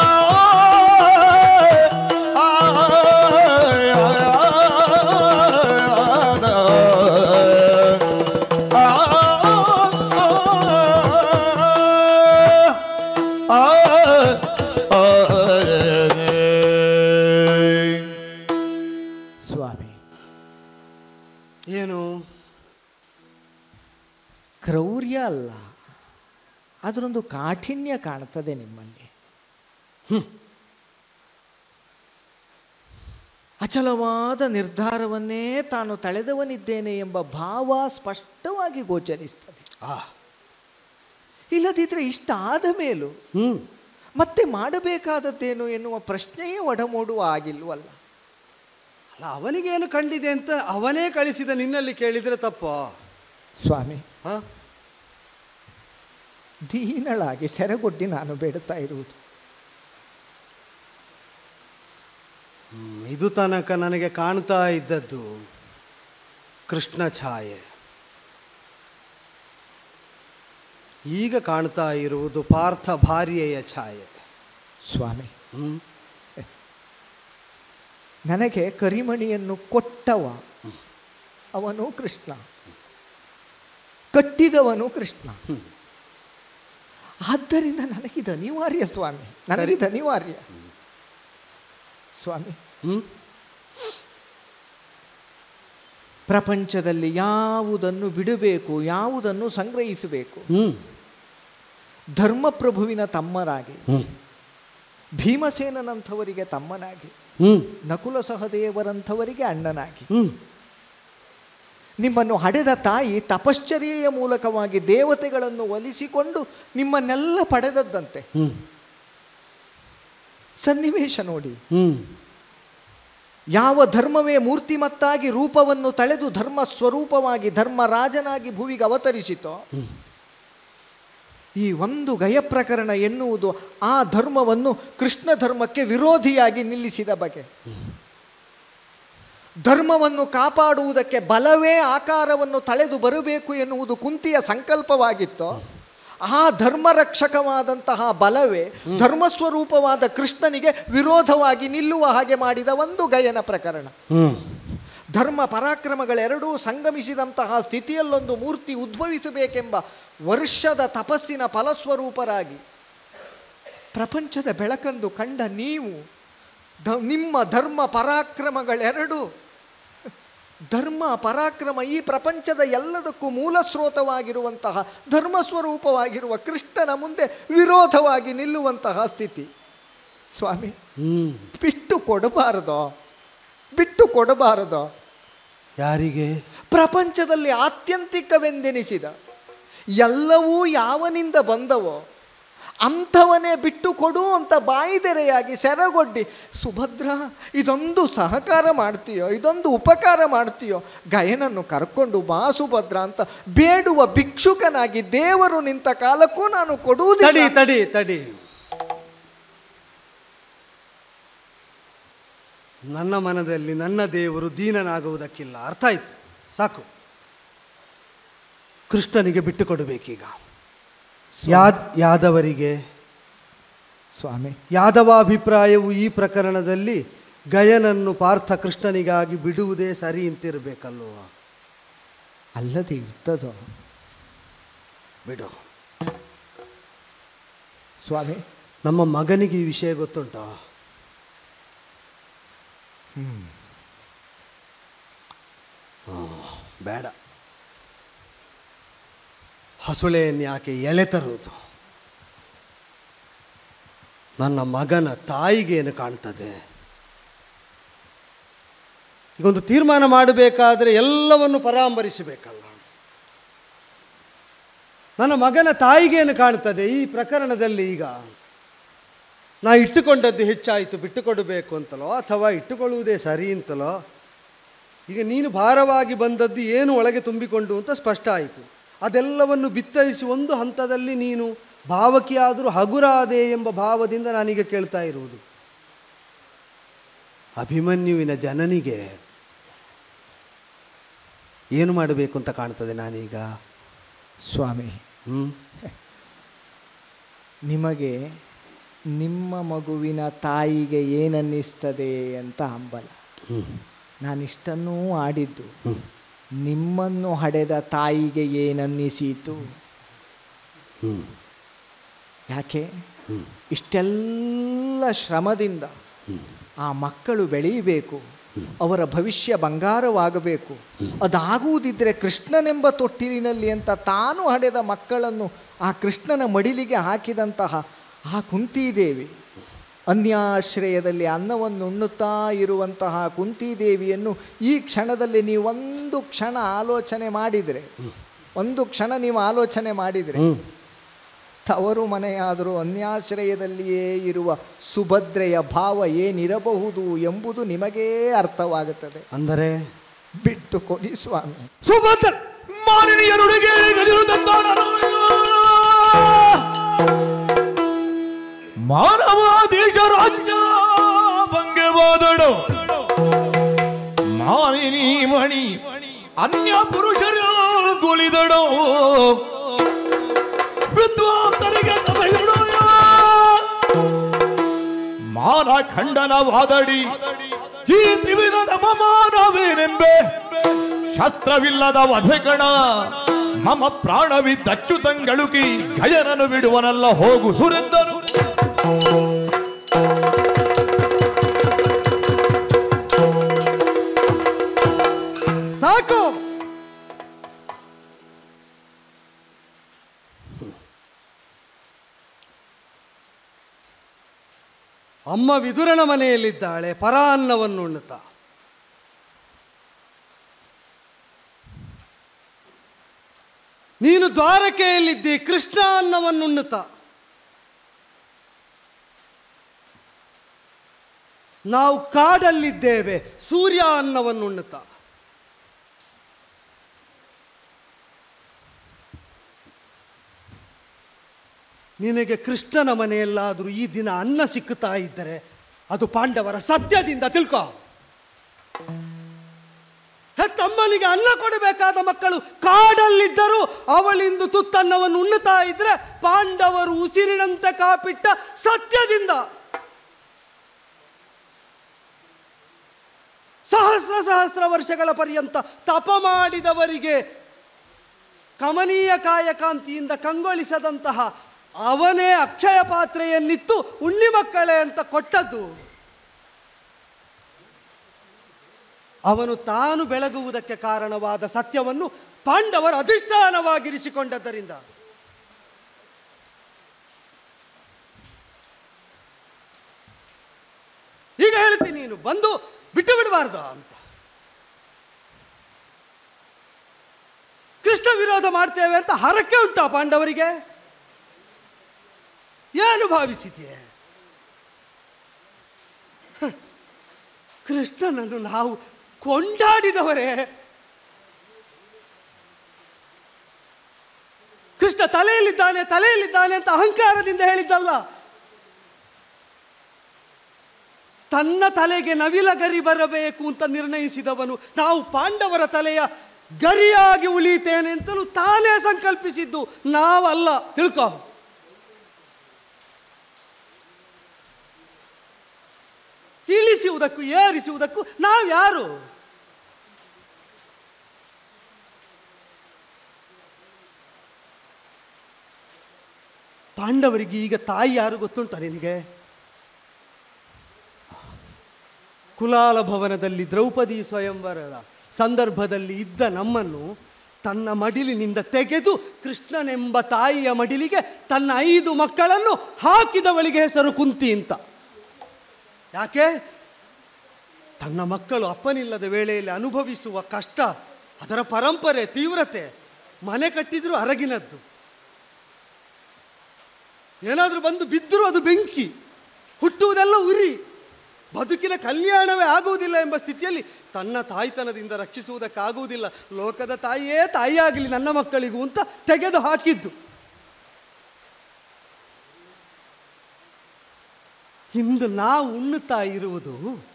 ಸ್ವಾಮಿ ಏನು ಕ್ರೌರ್ಯ ಅಲ್ಲ ಅದರೊಂದು ಕಾಠಿಣ್ಯ ಕಾಣ್ತದೆ ನಿಮ್ಮಲ್ಲಿ ಅಚಲವಾದ ನಿರ್ಧಾರವನ್ನೇ ತಾನು ತಳೆದವನಿದ್ದೇನೆ ಎಂಬ ಭಾವ ಸ್ಪಷ್ಟವಾಗಿ ಗೋಚರಿಸ್ತದೆ ಆ ಇಲ್ಲದಿದ್ದರೆ ಇಷ್ಟ ಆದ ಮೇಲೂ ಹ್ಞೂ ಮತ್ತೆ ಮಾಡಬೇಕಾದದ್ದೇನು ಎನ್ನುವ ಪ್ರಶ್ನೆಯೇ ಒಡಮೂಡುವ ಆಗಿಲ್ವಲ್ಲ ಅಲ್ಲ ಅವನಿಗೇನು ಕಂಡಿದೆ ಅಂತ ಅವನೇ ಕಳಿಸಿದ ನಿನ್ನಲ್ಲಿ ಕೇಳಿದರೆ ತಪ್ಪ ಸ್ವಾಮಿ ಹಾಂ ದೀನಳಾಗಿ ಸೆರೆಗೊಡ್ಡಿ ನಾನು ಬೇಡುತ್ತಾ ಇರುವುದು ಇದು ತನಕ ನನಗೆ ಕಾಣ್ತಾ ಇದ್ದದ್ದು ಕೃಷ್ಣ ಛಾಯೆ ಈಗ ಕಾಣ್ತಾ ಇರುವುದು ಪಾರ್ಥ ಭಾರ್ಯೆಯ ಛಾಯೆ ಸ್ವಾಮಿ ಹ್ಮ್? ನನಗೆ ಕರಿಮಣಿಯನ್ನು ಕೊಟ್ಟವ ಅವನು ಕೃಷ್ಣ ಕಟ್ಟಿದವನು ಕೃಷ್ಣ ಆದ್ದರಿಂದ ನನಗಿದು ಅನಿವಾರ್ಯ ಸ್ವಾಮಿ ನನಗಿದು ಅನಿವಾರ್ಯ ಸ್ವಾಮಿ ಹ್ಮ್? ಪ್ರಪಂಚದಲ್ಲಿ ಯಾವುದನ್ನು ಬಿಡಬೇಕು ಯಾವುದನ್ನು ಸಂಗ್ರಹಿಸಬೇಕು ಹ್ಮ್. ಧರ್ಮಪ್ರಭುವಿನ ತಮ್ಮರಾಗಿ ಹ್ಮ್. ಭೀಮಸೇನನಂಥವರಿಗೆ ತಮ್ಮನಾಗಿ ಹ್ಮ್. ನಕುಲ ಸಹದೇವರಂಥವರಿಗೆ ಅಣ್ಣನಾಗಿ ಹ್ಮ್. ನಿಮ್ಮನ್ನು ಹಡೆದ ತಾಯಿ ತಪಶ್ಚರ್ಯೆಯ ಮೂಲಕವಾಗಿ ದೇವತೆಗಳನ್ನು ಒಲಿಸಿಕೊಂಡು ನಿಮ್ಮನ್ನೆಲ್ಲ ಪಡೆದದ್ದಂತೆ ಹ್ಮ್. ಸನ್ನಿವೇಶ ನೋಡಿ ಹ್ಮ್. ಯಾವ ಧರ್ಮವೇ ಮೂರ್ತಿಮತ್ತಾಗಿ ರೂಪವನ್ನು ತಳೆದು ಧರ್ಮ ಸ್ವರೂಪವಾಗಿ ಧರ್ಮರಾಜನಾಗಿ ಭುವಿಗೆ ಅವತರಿಸಿತೋ ಈ ಒಂದು ಗಯ ಪ್ರಕರಣ ಎನ್ನುವುದು ಆ ಧರ್ಮವನ್ನು ಕೃಷ್ಣ ಧರ್ಮಕ್ಕೆ ವಿರೋಧಿಯಾಗಿ ನಿಲ್ಲಿಸಿದ ಬಗೆ ಧರ್ಮವನ್ನು ಕಾಪಾಡುವುದಕ್ಕೆ ಬಲವೇ ಆಕಾರವನ್ನು ತಳೆದು ಬರಬೇಕು ಎನ್ನುವುದು ಕುಂತಿಯ ಸಂಕಲ್ಪವಾಗಿತ್ತು ಆ ಧರ್ಮರಕ್ಷಕವಾದಂತಹ ಬಲವೇ ಧರ್ಮಸ್ವರೂಪವಾದ ಕೃಷ್ಣನಿಗೆ ವಿರೋಧವಾಗಿ ನಿಲ್ಲುವ ಹಾಗೆ ಮಾಡಿದ ಒಂದು ಗಯನ ಪ್ರಕರಣ ಹ್ಮ್. ಧರ್ಮ ಪರಾಕ್ರಮಗಳೆರಡೂ ಸಂಗಮಿಸಿದಂತಹ ಸ್ಥಿತಿಯಲ್ಲೊಂದು ಮೂರ್ತಿ ಉದ್ಭವಿಸಬೇಕೆಂಬ ವರ್ಷದ ತಪಸ್ಸಿನ ಫಲಸ್ವರೂಪರಾಗಿ ಪ್ರಪಂಚದ ಬೆಳಕನ್ನು ಕಂಡ ನೀವು ಧ ನಿಮ್ಮ ಧರ್ಮ ಪರಾಕ್ರಮಗಳೆರಡು ಧರ್ಮ ಪರಾಕ್ರಮ ಈ ಪ್ರಪಂಚದ ಎಲ್ಲದಕ್ಕೂ ಮೂಲ ಸ್ರೋತವಾಗಿರುವಂತಹ ಧರ್ಮ ಸ್ವರೂಪವಾಗಿರುವ ಕೃಷ್ಣನ ಮುಂದೆ ವಿರೋಧವಾಗಿ ನಿಲ್ಲುವಂತಹ ಸ್ಥಿತಿ ಸ್ವಾಮಿ ಹ್ಮ್. ಬಿಟ್ಟು ಕೊಡಬಾರದೋ ಬಿಟ್ಟು ಕೊಡಬಾರದೋ ಯಾರಿಗೆ ಪ್ರಪಂಚದಲ್ಲಿ ಆತ್ಯಂತಿಕವೆಂದೆನಿಸಿದ ಎಲ್ಲವೂ ಯಾವನಿಂದ ಬಂದವೋ ಅಂಥವನೇ ಬಿಟ್ಟು ಕೊಡು ಅಂತ ಬಾಯಿದೆರೆಯಾಗಿ ಸೆರಗೊಡ್ಡಿ ಸುಭದ್ರ ಇದೊಂದು ಸಹಕಾರ ಮಾಡ್ತೀಯೋ ಇದೊಂದು ಉಪಕಾರ ಮಾಡ್ತೀಯೋ ಗಯನನ್ನು ಕರ್ಕೊಂಡು ಬಾ ಸುಭದ್ರ ಅಂತ ಬೇಡುವ ಭಿಕ್ಷುಕನಾಗಿ ದೇವರು ನಿಂತ ಕಾಲಕ್ಕೂ ನಾನು ತಡಿ ಕೊಡುವುದಿಲ್ಲ ತಡಿ ತಡಿ ನನ್ನ ಮನದಲ್ಲಿ ನನ್ನ ದೇವರು ದೀನನಾಗುವುದಕ್ಕಿಲ್ಲ ಅರ್ಥ ಆಯ್ತು ಸಾಕು ಕೃಷ್ಣನಿಗೆ ಬಿಟ್ಟು ಕೊಡಬೇಕೀಗ ಯಾದ್ ಯಾದವರಿಗೆ ಸ್ವಾಮಿ ಯಾದವಾಭಿಪ್ರಾಯವು ಈ ಪ್ರಕರಣದಲ್ಲಿ ಗಯನನ್ನು ಪಾರ್ಥ ಕೃಷ್ಣನಿಗಾಗಿ ಬಿಡುವುದೇ ಸರಿ ಅಂತಿರಬೇಕಲ್ವ ಅಲ್ಲದೆ ಇರ್ತದೋ ಬಿಡು ಸ್ವಾಮಿ ನಮ್ಮ ಮಗನಿಗೆ ಈ ವಿಷಯ ಗೊತ್ತುಂಟಾ ಹ್ಮ್. ಬೇಡ ಹಸುಳೆಯನ್ನು ಯಾಕೆ ಎಳೆ ತರುವುದು ನನ್ನ ಮಗನ ತಾಯಿಗೇನು ಕಾಣ್ತದೆ ಈಗೊಂದು ತೀರ್ಮಾನ ಮಾಡಬೇಕಾದ್ರೆ ಎಲ್ಲವನ್ನು ಪರಾಮರಿಸಬೇಕಲ್ಲ ನನ್ನ ಮಗನ ತಾಯಿಗೇನು ಕಾಣ್ತದೆ ಈ ಪ್ರಕರಣದಲ್ಲಿ ಈಗ ನಾ ಇಟ್ಟುಕೊಂಡದ್ದು ಹೆಚ್ಚಾಯಿತು ಬಿಟ್ಟುಕೊಡಬೇಕು ಅಂತಲೋ ಅಥವಾ ಇಟ್ಟುಕೊಳ್ಳುವುದೇ ಸರಿ ಅಂತಲೋ ಈಗ ನೀನು ಭಾರವಾಗಿ ಬಂದದ್ದು ಏನು ಒಳಗೆ ತುಂಬಿಕೊಂಡು ಅಂತ ಸ್ಪಷ್ಟ ಆಯಿತು ಅದೆಲ್ಲವನ್ನು ಬಿತ್ತರಿಸಿ ಒಂದು ಹಂತದಲ್ಲಿ ನೀನು ಭಾವಕಿಯಾದರೂ ಹಗುರಾದೆ ಎಂಬ ಭಾವದಿಂದ ನಾನೀಗ ಕೇಳ್ತಾ ಇರುವುದು ಅಭಿಮನ್ಯುವಿನ ಜನನಿಗೆ ಏನು ಮಾಡಬೇಕು ಅಂತ ಕಾಣ್ತದೆ ನಾನೀಗ ಸ್ವಾಮಿ ಹ್ಞೂ ನಿಮಗೆ ನಿಮ್ಮ ಮಗುವಿನ ತಾಯಿಗೆ ಏನನ್ನಿಸ್ತದೆ ಅಂತ ಹಂಬಲ ಹ್ಞೂ ನಾನಿಷ್ಟನ್ನೂ ಆಡಿದ್ದು ನಿಮ್ಮನ್ನು ಹಡೆದ ತಾಯಿಗೆ ಏನನ್ನಿಸೀತು ಹ್ಞೂ ಯಾಕೆ ಇಷ್ಟೆಲ್ಲ ಶ್ರಮದಿಂದ ಆ ಮಕ್ಕಳು ಬೆಳೆಯಬೇಕು ಅವರ ಭವಿಷ್ಯ ಬಂಗಾರವಾಗಬೇಕು ಅದಾಗುವುದಿದ್ದರೆ ಕೃಷ್ಣನೆಂಬ ತೊಟ್ಟಿಲಿನಲ್ಲಿ ಅಂತ ತಾನು ಹಡೆದ ಮಕ್ಕಳನ್ನು ಆ ಕೃಷ್ಣನ ಮಡಿಲಿಗೆ ಹಾಕಿದಂತಹ ಆ ಕುಂತಿದೇವಿ ಅನ್ಯಾಶ್ರಯದಲ್ಲಿ ಅನ್ನವನ್ನು ಉಣ್ಣುತ್ತಾ ಇರುವಂತಹ ಕುಂತಿದೇವಿಯನ್ನು ಈ ಕ್ಷಣದಲ್ಲಿ ನೀವು ಒಂದು ಕ್ಷಣ ಆಲೋಚನೆ ಮಾಡಿದರೆ ಒಂದು ಕ್ಷಣ ನೀವು ಆಲೋಚನೆ ಮಾಡಿದರೆ ಹ್ಞೂ ತವರು ಮನೆಯಾದರೂ ಅನ್ಯಾಶ್ರಯದಲ್ಲಿಯೇ ಇರುವ ಸುಭದ್ರೆಯ ಭಾವ ಏನಿರಬಹುದು ಎಂಬುದು ನಿಮಗೇ ಅರ್ಥವಾಗುತ್ತದೆ ಅಂದರೆ ಬಿಟ್ಟು ಕೊಡಿ ಸ್ವಾಮಿ ಸುಭದ್ರ ಮಾನಿನಿಯರುಡಿಗೆ ಗದಿರು ತಂದಾಡನು ಮಾನವ ದೇಶ ರಾಜ್ಯ ಭಂಗವಾದಡು ಮಾನಿನಿ ಮಣಿ ಅನ್ಯ ಪುರುಷರ ಗುಳಿದಡು ವಿದ್ವಾಂತರಿಗೆ ಸಭೆಯಡು ಮಾನ ಖಂಡನವಾದಡಿ ಈ ತ್ರಿವಿಧದ ಮಮಾನವೇನೆಂಬೆ ಶಸ್ತ್ರವಿಲ್ಲದ ವಧೆಗಣ ಮಮ ಪ್ರಾಣವಿದ್ದಚ್ಚುತಂಗಳುಕಿ ಗಯನನು ಬಿಡುವನಲ್ಲ ಹೋಗು ಸುರೆಂದನು ಸಾಕು ಅಮ್ಮ ವಿದುರನ ಮನೆಯಲ್ಲಿದ್ದಾಳೆ ಪರ ಅನ್ನವನ್ನು ಉಣ್ಣುತ್ತಾ ನೀನು ದ್ವಾರಕೆಯಲ್ಲಿದ್ದಿ ಕೃಷ್ಣ ಅನ್ನವನ್ನು ಉಣ್ಣುತ್ತಾ ನಾವು ಕಾಡಲ್ಲಿದ್ದೇವೆ ಸೂರ್ಯ ಅನ್ನವನ್ನು ಉಣ್ಣುತ್ತಾ ನಿನಗೆ ಕೃಷ್ಣನ ಮನೆಯಲ್ಲಾದರೂ ಈ ದಿನ ಅನ್ನ ಸಿಕ್ಕುತ್ತಾ ಇದ್ದರೆ ಅದು ಪಾಂಡವರ ಸತ್ಯದಿಂದ ತಿಳ್ಕೋ ತಮ್ಮನಿಗೆ ಅನ್ನ ಕೊಡಬೇಕಾದ ಮಕ್ಕಳು ಕಾಡಲ್ಲಿದ್ದರೂ ಅವಳಿಂದು ತುತ್ತನ್ನವನ್ನು ಉಣ್ಣುತ್ತಾ ಇದ್ರೆ ಪಾಂಡವರು ಉಸಿರಿನಂತೆ ಕಾಪಿಟ್ಟ ಸತ್ಯದಿಂದ ಸಹಸ್ರ ಸಹಸ್ರ ವರ್ಷಗಳ ಪರ್ಯಂತ ತಪ ಮಾಡಿದವರಿಗೆ ಕಮನೀಯ ಕಾಯಕಾಂತಿಯಿಂದ ಕಂಗೊಳಿಸದಂತಹ ಅವನೇ ಅಕ್ಷಯ ಪಾತ್ರೆಯನ್ನಿತ್ತು ಉಣ್ಣಿ ಮಕ್ಕಳೇ ಅಂತ ಕೊಟ್ಟದ್ದು ಅವನು ತಾನು ಬೆಳಗುವುದಕ್ಕೆ ಕಾರಣವಾದ ಸತ್ಯವನ್ನು ಪಾಂಡವರು ಅಧಿಷ್ಠಾನವಾಗಿರಿಸಿಕೊಂಡದ್ದರಿಂದ ಈಗ ಹೇಳ್ತೀನಿ ನೀನು ಬಂದು ಬಿಟ್ಟು ಬಿಡಬಾರ್ದು ಅಂತ ಕೃಷ್ಣ ವಿರೋಧ ಮಾಡ್ತೇವೆ ಅಂತ ಹರಕೆ ಉಂಟಾ ಪಾಂಡವರಿಗೆ ಏನೇನು ಭಾವಿಸಿದೆಯೇ ಹ, ಕೃಷ್ಣನನ್ನು ನಾವು ಕೊಂಡಾಡಿದವರೇ ಕೃಷ್ಣ ತಲೆಯಲ್ಲಿದ್ದಾನೆ ತಲೆಯಲ್ಲಿದ್ದಾನೆ ಅಂತ ಅಹಂಕಾರದಿಂದ ಹೇಳಿದ್ದಲ್ಲ ತನ್ನ ತಲೆಗೆ ನವಿಲ ಗರಿ ಬರಬೇಕು ಅಂತ ನಿರ್ಣಯಿಸಿದವನು ನಾವು ಪಾಂಡವರ ತಲೆಯ ಗರಿಯಾಗಿ ಉಳಿತೇನೆ ಅಂತಲೂ ತಾನೇ ಸಂಕಲ್ಪಿಸಿದ್ದು ನಾವಲ್ಲ ತಿಳ್ಕೊ ಇಳಿಸುವುದಕ್ಕೂ ಏರಿಸುವುದಕ್ಕೂ ನಾವ್ಯಾರು ಪಾಂಡವರಿಗೆ ಈಗ ತಾಯಿ ಯಾರು ಗೊತ್ತುಂಟ ನಿನಗೆ ಕುಲಾಲ ಭವನದಲ್ಲಿ ದ್ರೌಪದಿ ಸ್ವಯಂವರದ ಸಂದರ್ಭದಲ್ಲಿ ಇದ್ದ ನಮ್ಮನ್ನು ತನ್ನ ಮಡಿಲಿನಿಂದ ತೆಗೆದು ಕೃಷ್ಣನೆಂಬ ತಾಯಿಯ ಮಡಿಲಿಗೆ ತನ್ನ ಐದು ಮಕ್ಕಳನ್ನು ಹಾಕಿದವಳಿಗೆ ಹೆಸರು ಕುಂತಿ ಅಂತ ಯಾಕೆ ತನ್ನ ಮಕ್ಕಳು ಅಪ್ಪನಿಲ್ಲದ ವೇಳೆಯಲ್ಲಿ ಅನುಭವಿಸುವ ಕಷ್ಟ ಅದರ ಪರಂಪರೆ ತೀವ್ರತೆ ಮನೆ ಕಟ್ಟಿದ್ರು ಅರಗಿನದ್ದು ಏನಾದರೂ ಬಂದು ಬಿದ್ದರೂ ಅದು ಬೆಂಕಿ ಹುಟ್ಟುವುದೆಲ್ಲ ಉರಿ ಬದುಕಿನ ಕಲ್ಯಾಣವೇ ಆಗುವುದಿಲ್ಲ ಎಂಬ ಸ್ಥಿತಿಯಲ್ಲಿ ತನ್ನ ತಾಯ್ತನದಿಂದ ರಕ್ಷಿಸುವುದಕ್ಕಾಗುವುದಿಲ್ಲ ಲೋಕದ ತಾಯಿಯೇ ತಾಯಿಯಾಗಲಿ ನನ್ನ ಮಕ್ಕಳಿಗೂ ಅಂತ ತೆಗೆದು ಹಾಕಿದ್ದು ಇಂದು ನಾವು ಉಣ್ಣುತ್ತಾ ಇರುವುದು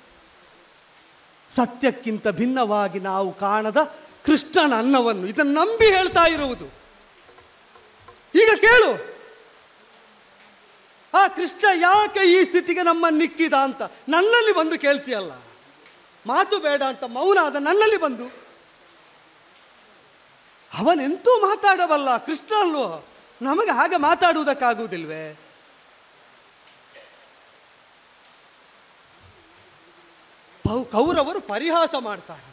ಸತ್ಯಕ್ಕಿಂತ ಭಿನ್ನವಾಗಿ ನಾವು ಕಾಣದ ಕೃಷ್ಣನ ಅನ್ನವನ್ನು ಇದನ್ನು ನಂಬಿ ಹೇಳ್ತಾ ಇರುವುದು ಈಗ ಕೇಳು ಆ ಕೃಷ್ಣ ಯಾಕೆ ಈ ಸ್ಥಿತಿಗೆ ನಮ್ಮನ್ನು ನಿಕ್ಕಿದ ಅಂತ ನನ್ನಲ್ಲಿ ಬಂದು ಕೇಳ್ತೀಯಲ್ಲ ಮಾತು ಬೇಡ ಅಂತ ಮೌನ ಆದ ನನ್ನಲ್ಲಿ ಬಂದು ಅವನೆಂತೂ ಮಾತಾಡಬಲ್ಲ ಕೃಷ್ಣ ಅಲ್ವೋ ನಮಗೆ ಹಾಗೆ ಮಾತಾಡುವುದಕ್ಕಾಗುವುದಿಲ್ವೇ ಪೌ- ಕೌರವರು ಪರಿಹಾಸ ಮಾಡ್ತಾರಂತೆ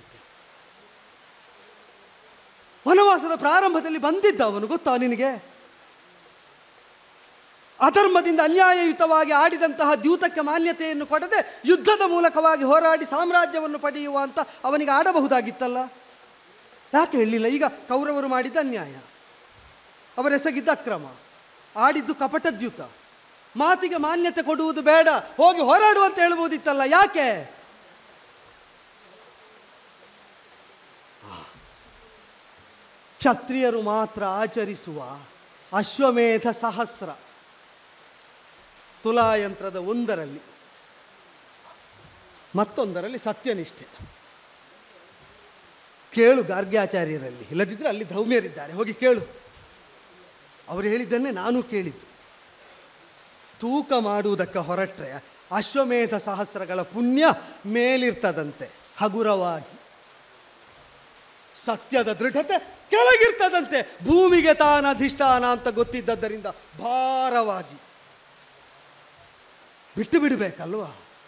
ವನವಾಸದ ಪ್ರಾರಂಭದಲ್ಲಿ ಬಂದಿದ್ದ ಅವನು ಗೊತ್ತಾ ನಿನಗೆ ಅಧರ್ಮದಿಂದ ಅನ್ಯಾಯಯುತವಾಗಿ ಆಡಿದಂತಹ ದ್ಯೂತಕ್ಕೆ ಮಾನ್ಯತೆಯನ್ನು ಕೊಡದೆ ಯುದ್ಧದ ಮೂಲಕವಾಗಿ ಹೋರಾಡಿ ಸಾಮ್ರಾಜ್ಯವನ್ನು ಪಡೆಯುವ ಅಂತ ಅವನಿಗೆ ಆಡಬಹುದಾಗಿತ್ತಲ್ಲ ಯಾಕೆ ಹೇಳಲಿಲ್ಲ ಈಗ ಕೌರವರು ಮಾಡಿದ ಅನ್ಯಾಯ ಅವರೆಸಗಿದ್ದ ಅಕ್ರಮ ಆಡಿದ್ದು ಕಪಟ ದ್ಯೂತ ಮಾತಿಗೆ ಮಾನ್ಯತೆ ಕೊಡುವುದು ಬೇಡ ಹೋಗಿ ಹೋರಾಡು ಅಂತ ಹೇಳ್ಬೋದಿತ್ತಲ್ಲ ಯಾಕೆ ಕ್ಷತ್ರಿಯರು ಮಾತ್ರ ಆಚರಿಸುವ ಅಶ್ವಮೇಧ ಸಹಸ್ರ ತುಲಾಯಂತ್ರದ ಒಂದರಲ್ಲಿ ಮತ್ತೊಂದರಲ್ಲಿ ಸತ್ಯನಿಷ್ಠೆ ಕೇಳು ಗಾರ್ಗ್ಯಾಚಾರ್ಯರಲ್ಲಿ ಇಲ್ಲದಿದ್ದರೆ ಅಲ್ಲಿ ಧೌಮ್ಯರಿದ್ದಾರೆ ಹೋಗಿ ಕೇಳು ಅವರು ಹೇಳಿದ್ದನ್ನೇ ನಾನು ಕೇಳಿದ್ದು ತೂಕ ಮಾಡುವುದಕ್ಕೆ ಹೊರಟ್ರೆ ಅಶ್ವಮೇಧ ಸಹಸ್ರಗಳ ಪುಣ್ಯ ಮೇಲಿರ್ತದಂತೆ ಹಗುರವಾಗಿ ಸತ್ಯದ ದೃಢತೆ ಕೆಳಗಿರ್ತದಂತೆ ಭೂಮಿಗೆ ತಾನ ಅಧಿಷ್ಠಾನ ಅಂತ ಗೊತ್ತಿದ್ದದ್ದರಿಂದ ಭಾರವಾಗಿ ಬಿಟ್ಟು ಬಿಡಬೇಕಲ್ವಾ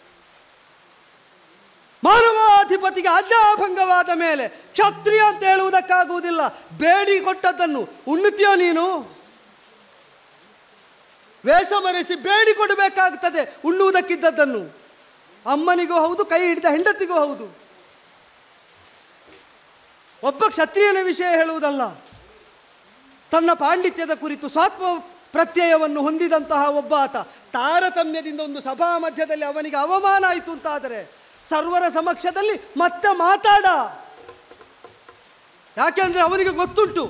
ಮಾನವಾಧಿಪತಿಗೆ ಆಜ್ಞಾಭಂಗವಾದ ಮೇಲೆ ಕ್ಷತ್ರಿಯ ಅಂತ ಹೇಳುವುದಕ್ಕಾಗುವುದಿಲ್ಲ ಬೇಡಿ ಕೊಟ್ಟದ್ದನ್ನು ಉಣ್ಣುತ್ತೀಯೋ ನೀನು ವೇಷ ಮರೆಸಿ ಬೇಡಿ ಕೊಡಬೇಕಾಗ್ತದೆ ಉಣ್ಣುವುದಕ್ಕಿದ್ದದ್ದನ್ನು ಅಮ್ಮನಿಗೂ ಹೌದು ಕೈ ಹಿಡಿದ ಹೆಂಡತಿಗೂ ಹೌದು ಒಬ್ಬ ಕ್ಷತ್ರಿಯನ ವಿಷಯ ಹೇಳುವುದಲ್ಲ ತನ್ನ ಪಾಂಡಿತ್ಯದ ಕುರಿತು ಸ್ವಾತ್ಮ ಪ್ರತ್ಯಯವನ್ನು ಹೊಂದಿದಂತಹ ಒಬ್ಬ ಆತ ತಾರತಮ್ಯದಿಂದ ಒಂದು ಸಭಾ ಮಧ್ಯದಲ್ಲಿ ಅವನಿಗೆ ಅವಮಾನ ಆಯಿತು ಅಂತಾದರೆ ಸರ್ವರ ಸಮಕ್ಷದಲ್ಲಿ ಮತ್ತೆ ಮಾತಾಡ ಯಾಕೆಂದ್ರೆ ಅವನಿಗೆ ಗೊತ್ತುಂಟು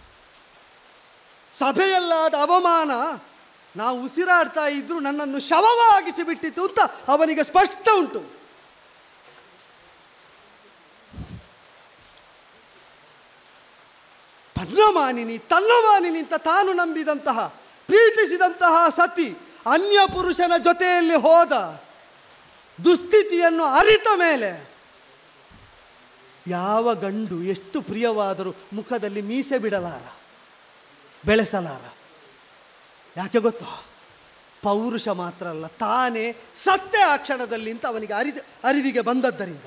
ಸಭೆಯಲ್ಲಾದ ಅವಮಾನ ನಾವು ಉಸಿರಾಡ್ತಾ ಇದ್ರು ನನ್ನನ್ನು ಶವವಾಗಿಸಿ ಬಿಟ್ಟಿತು ಅಂತ ಅವನಿಗೆ ಸ್ಪಷ್ಟ ಉಂಟು ತನ್ನ ಮಾನಿನಿ ತನ್ನ ಮಾನಿನಿ ಅಂತ ತಾನು ನಂಬಿದಂತಹ ಪ್ರೀತಿಸಿದಂತಹ ಸತಿ ಅನ್ಯ ಪುರುಷನ ಜೊತೆಯಲ್ಲಿ ಹೋದ ದುಸ್ಥಿತಿಯನ್ನು ಅರಿತ ಮೇಲೆ ಯಾವ ಗಂಡು ಎಷ್ಟು ಪ್ರಿಯವಾದರೂ ಮುಖದಲ್ಲಿ ಮೀಸೆ ಬಿಡಲಾರ ಬೆಳೆಸಲಾರ ಯಾಕೆ ಗೊತ್ತಾ ಪೌರುಷ ಮಾತ್ರ ಅಲ್ಲ ತಾನೇ ಸತ್ಯ ಆ ಕ್ಷಣದಲ್ಲಿ ಅಂತ ಅವನಿಗೆ ಅರಿದ ಅರಿವಿಗೆ ಬಂದದ್ದರಿಂದ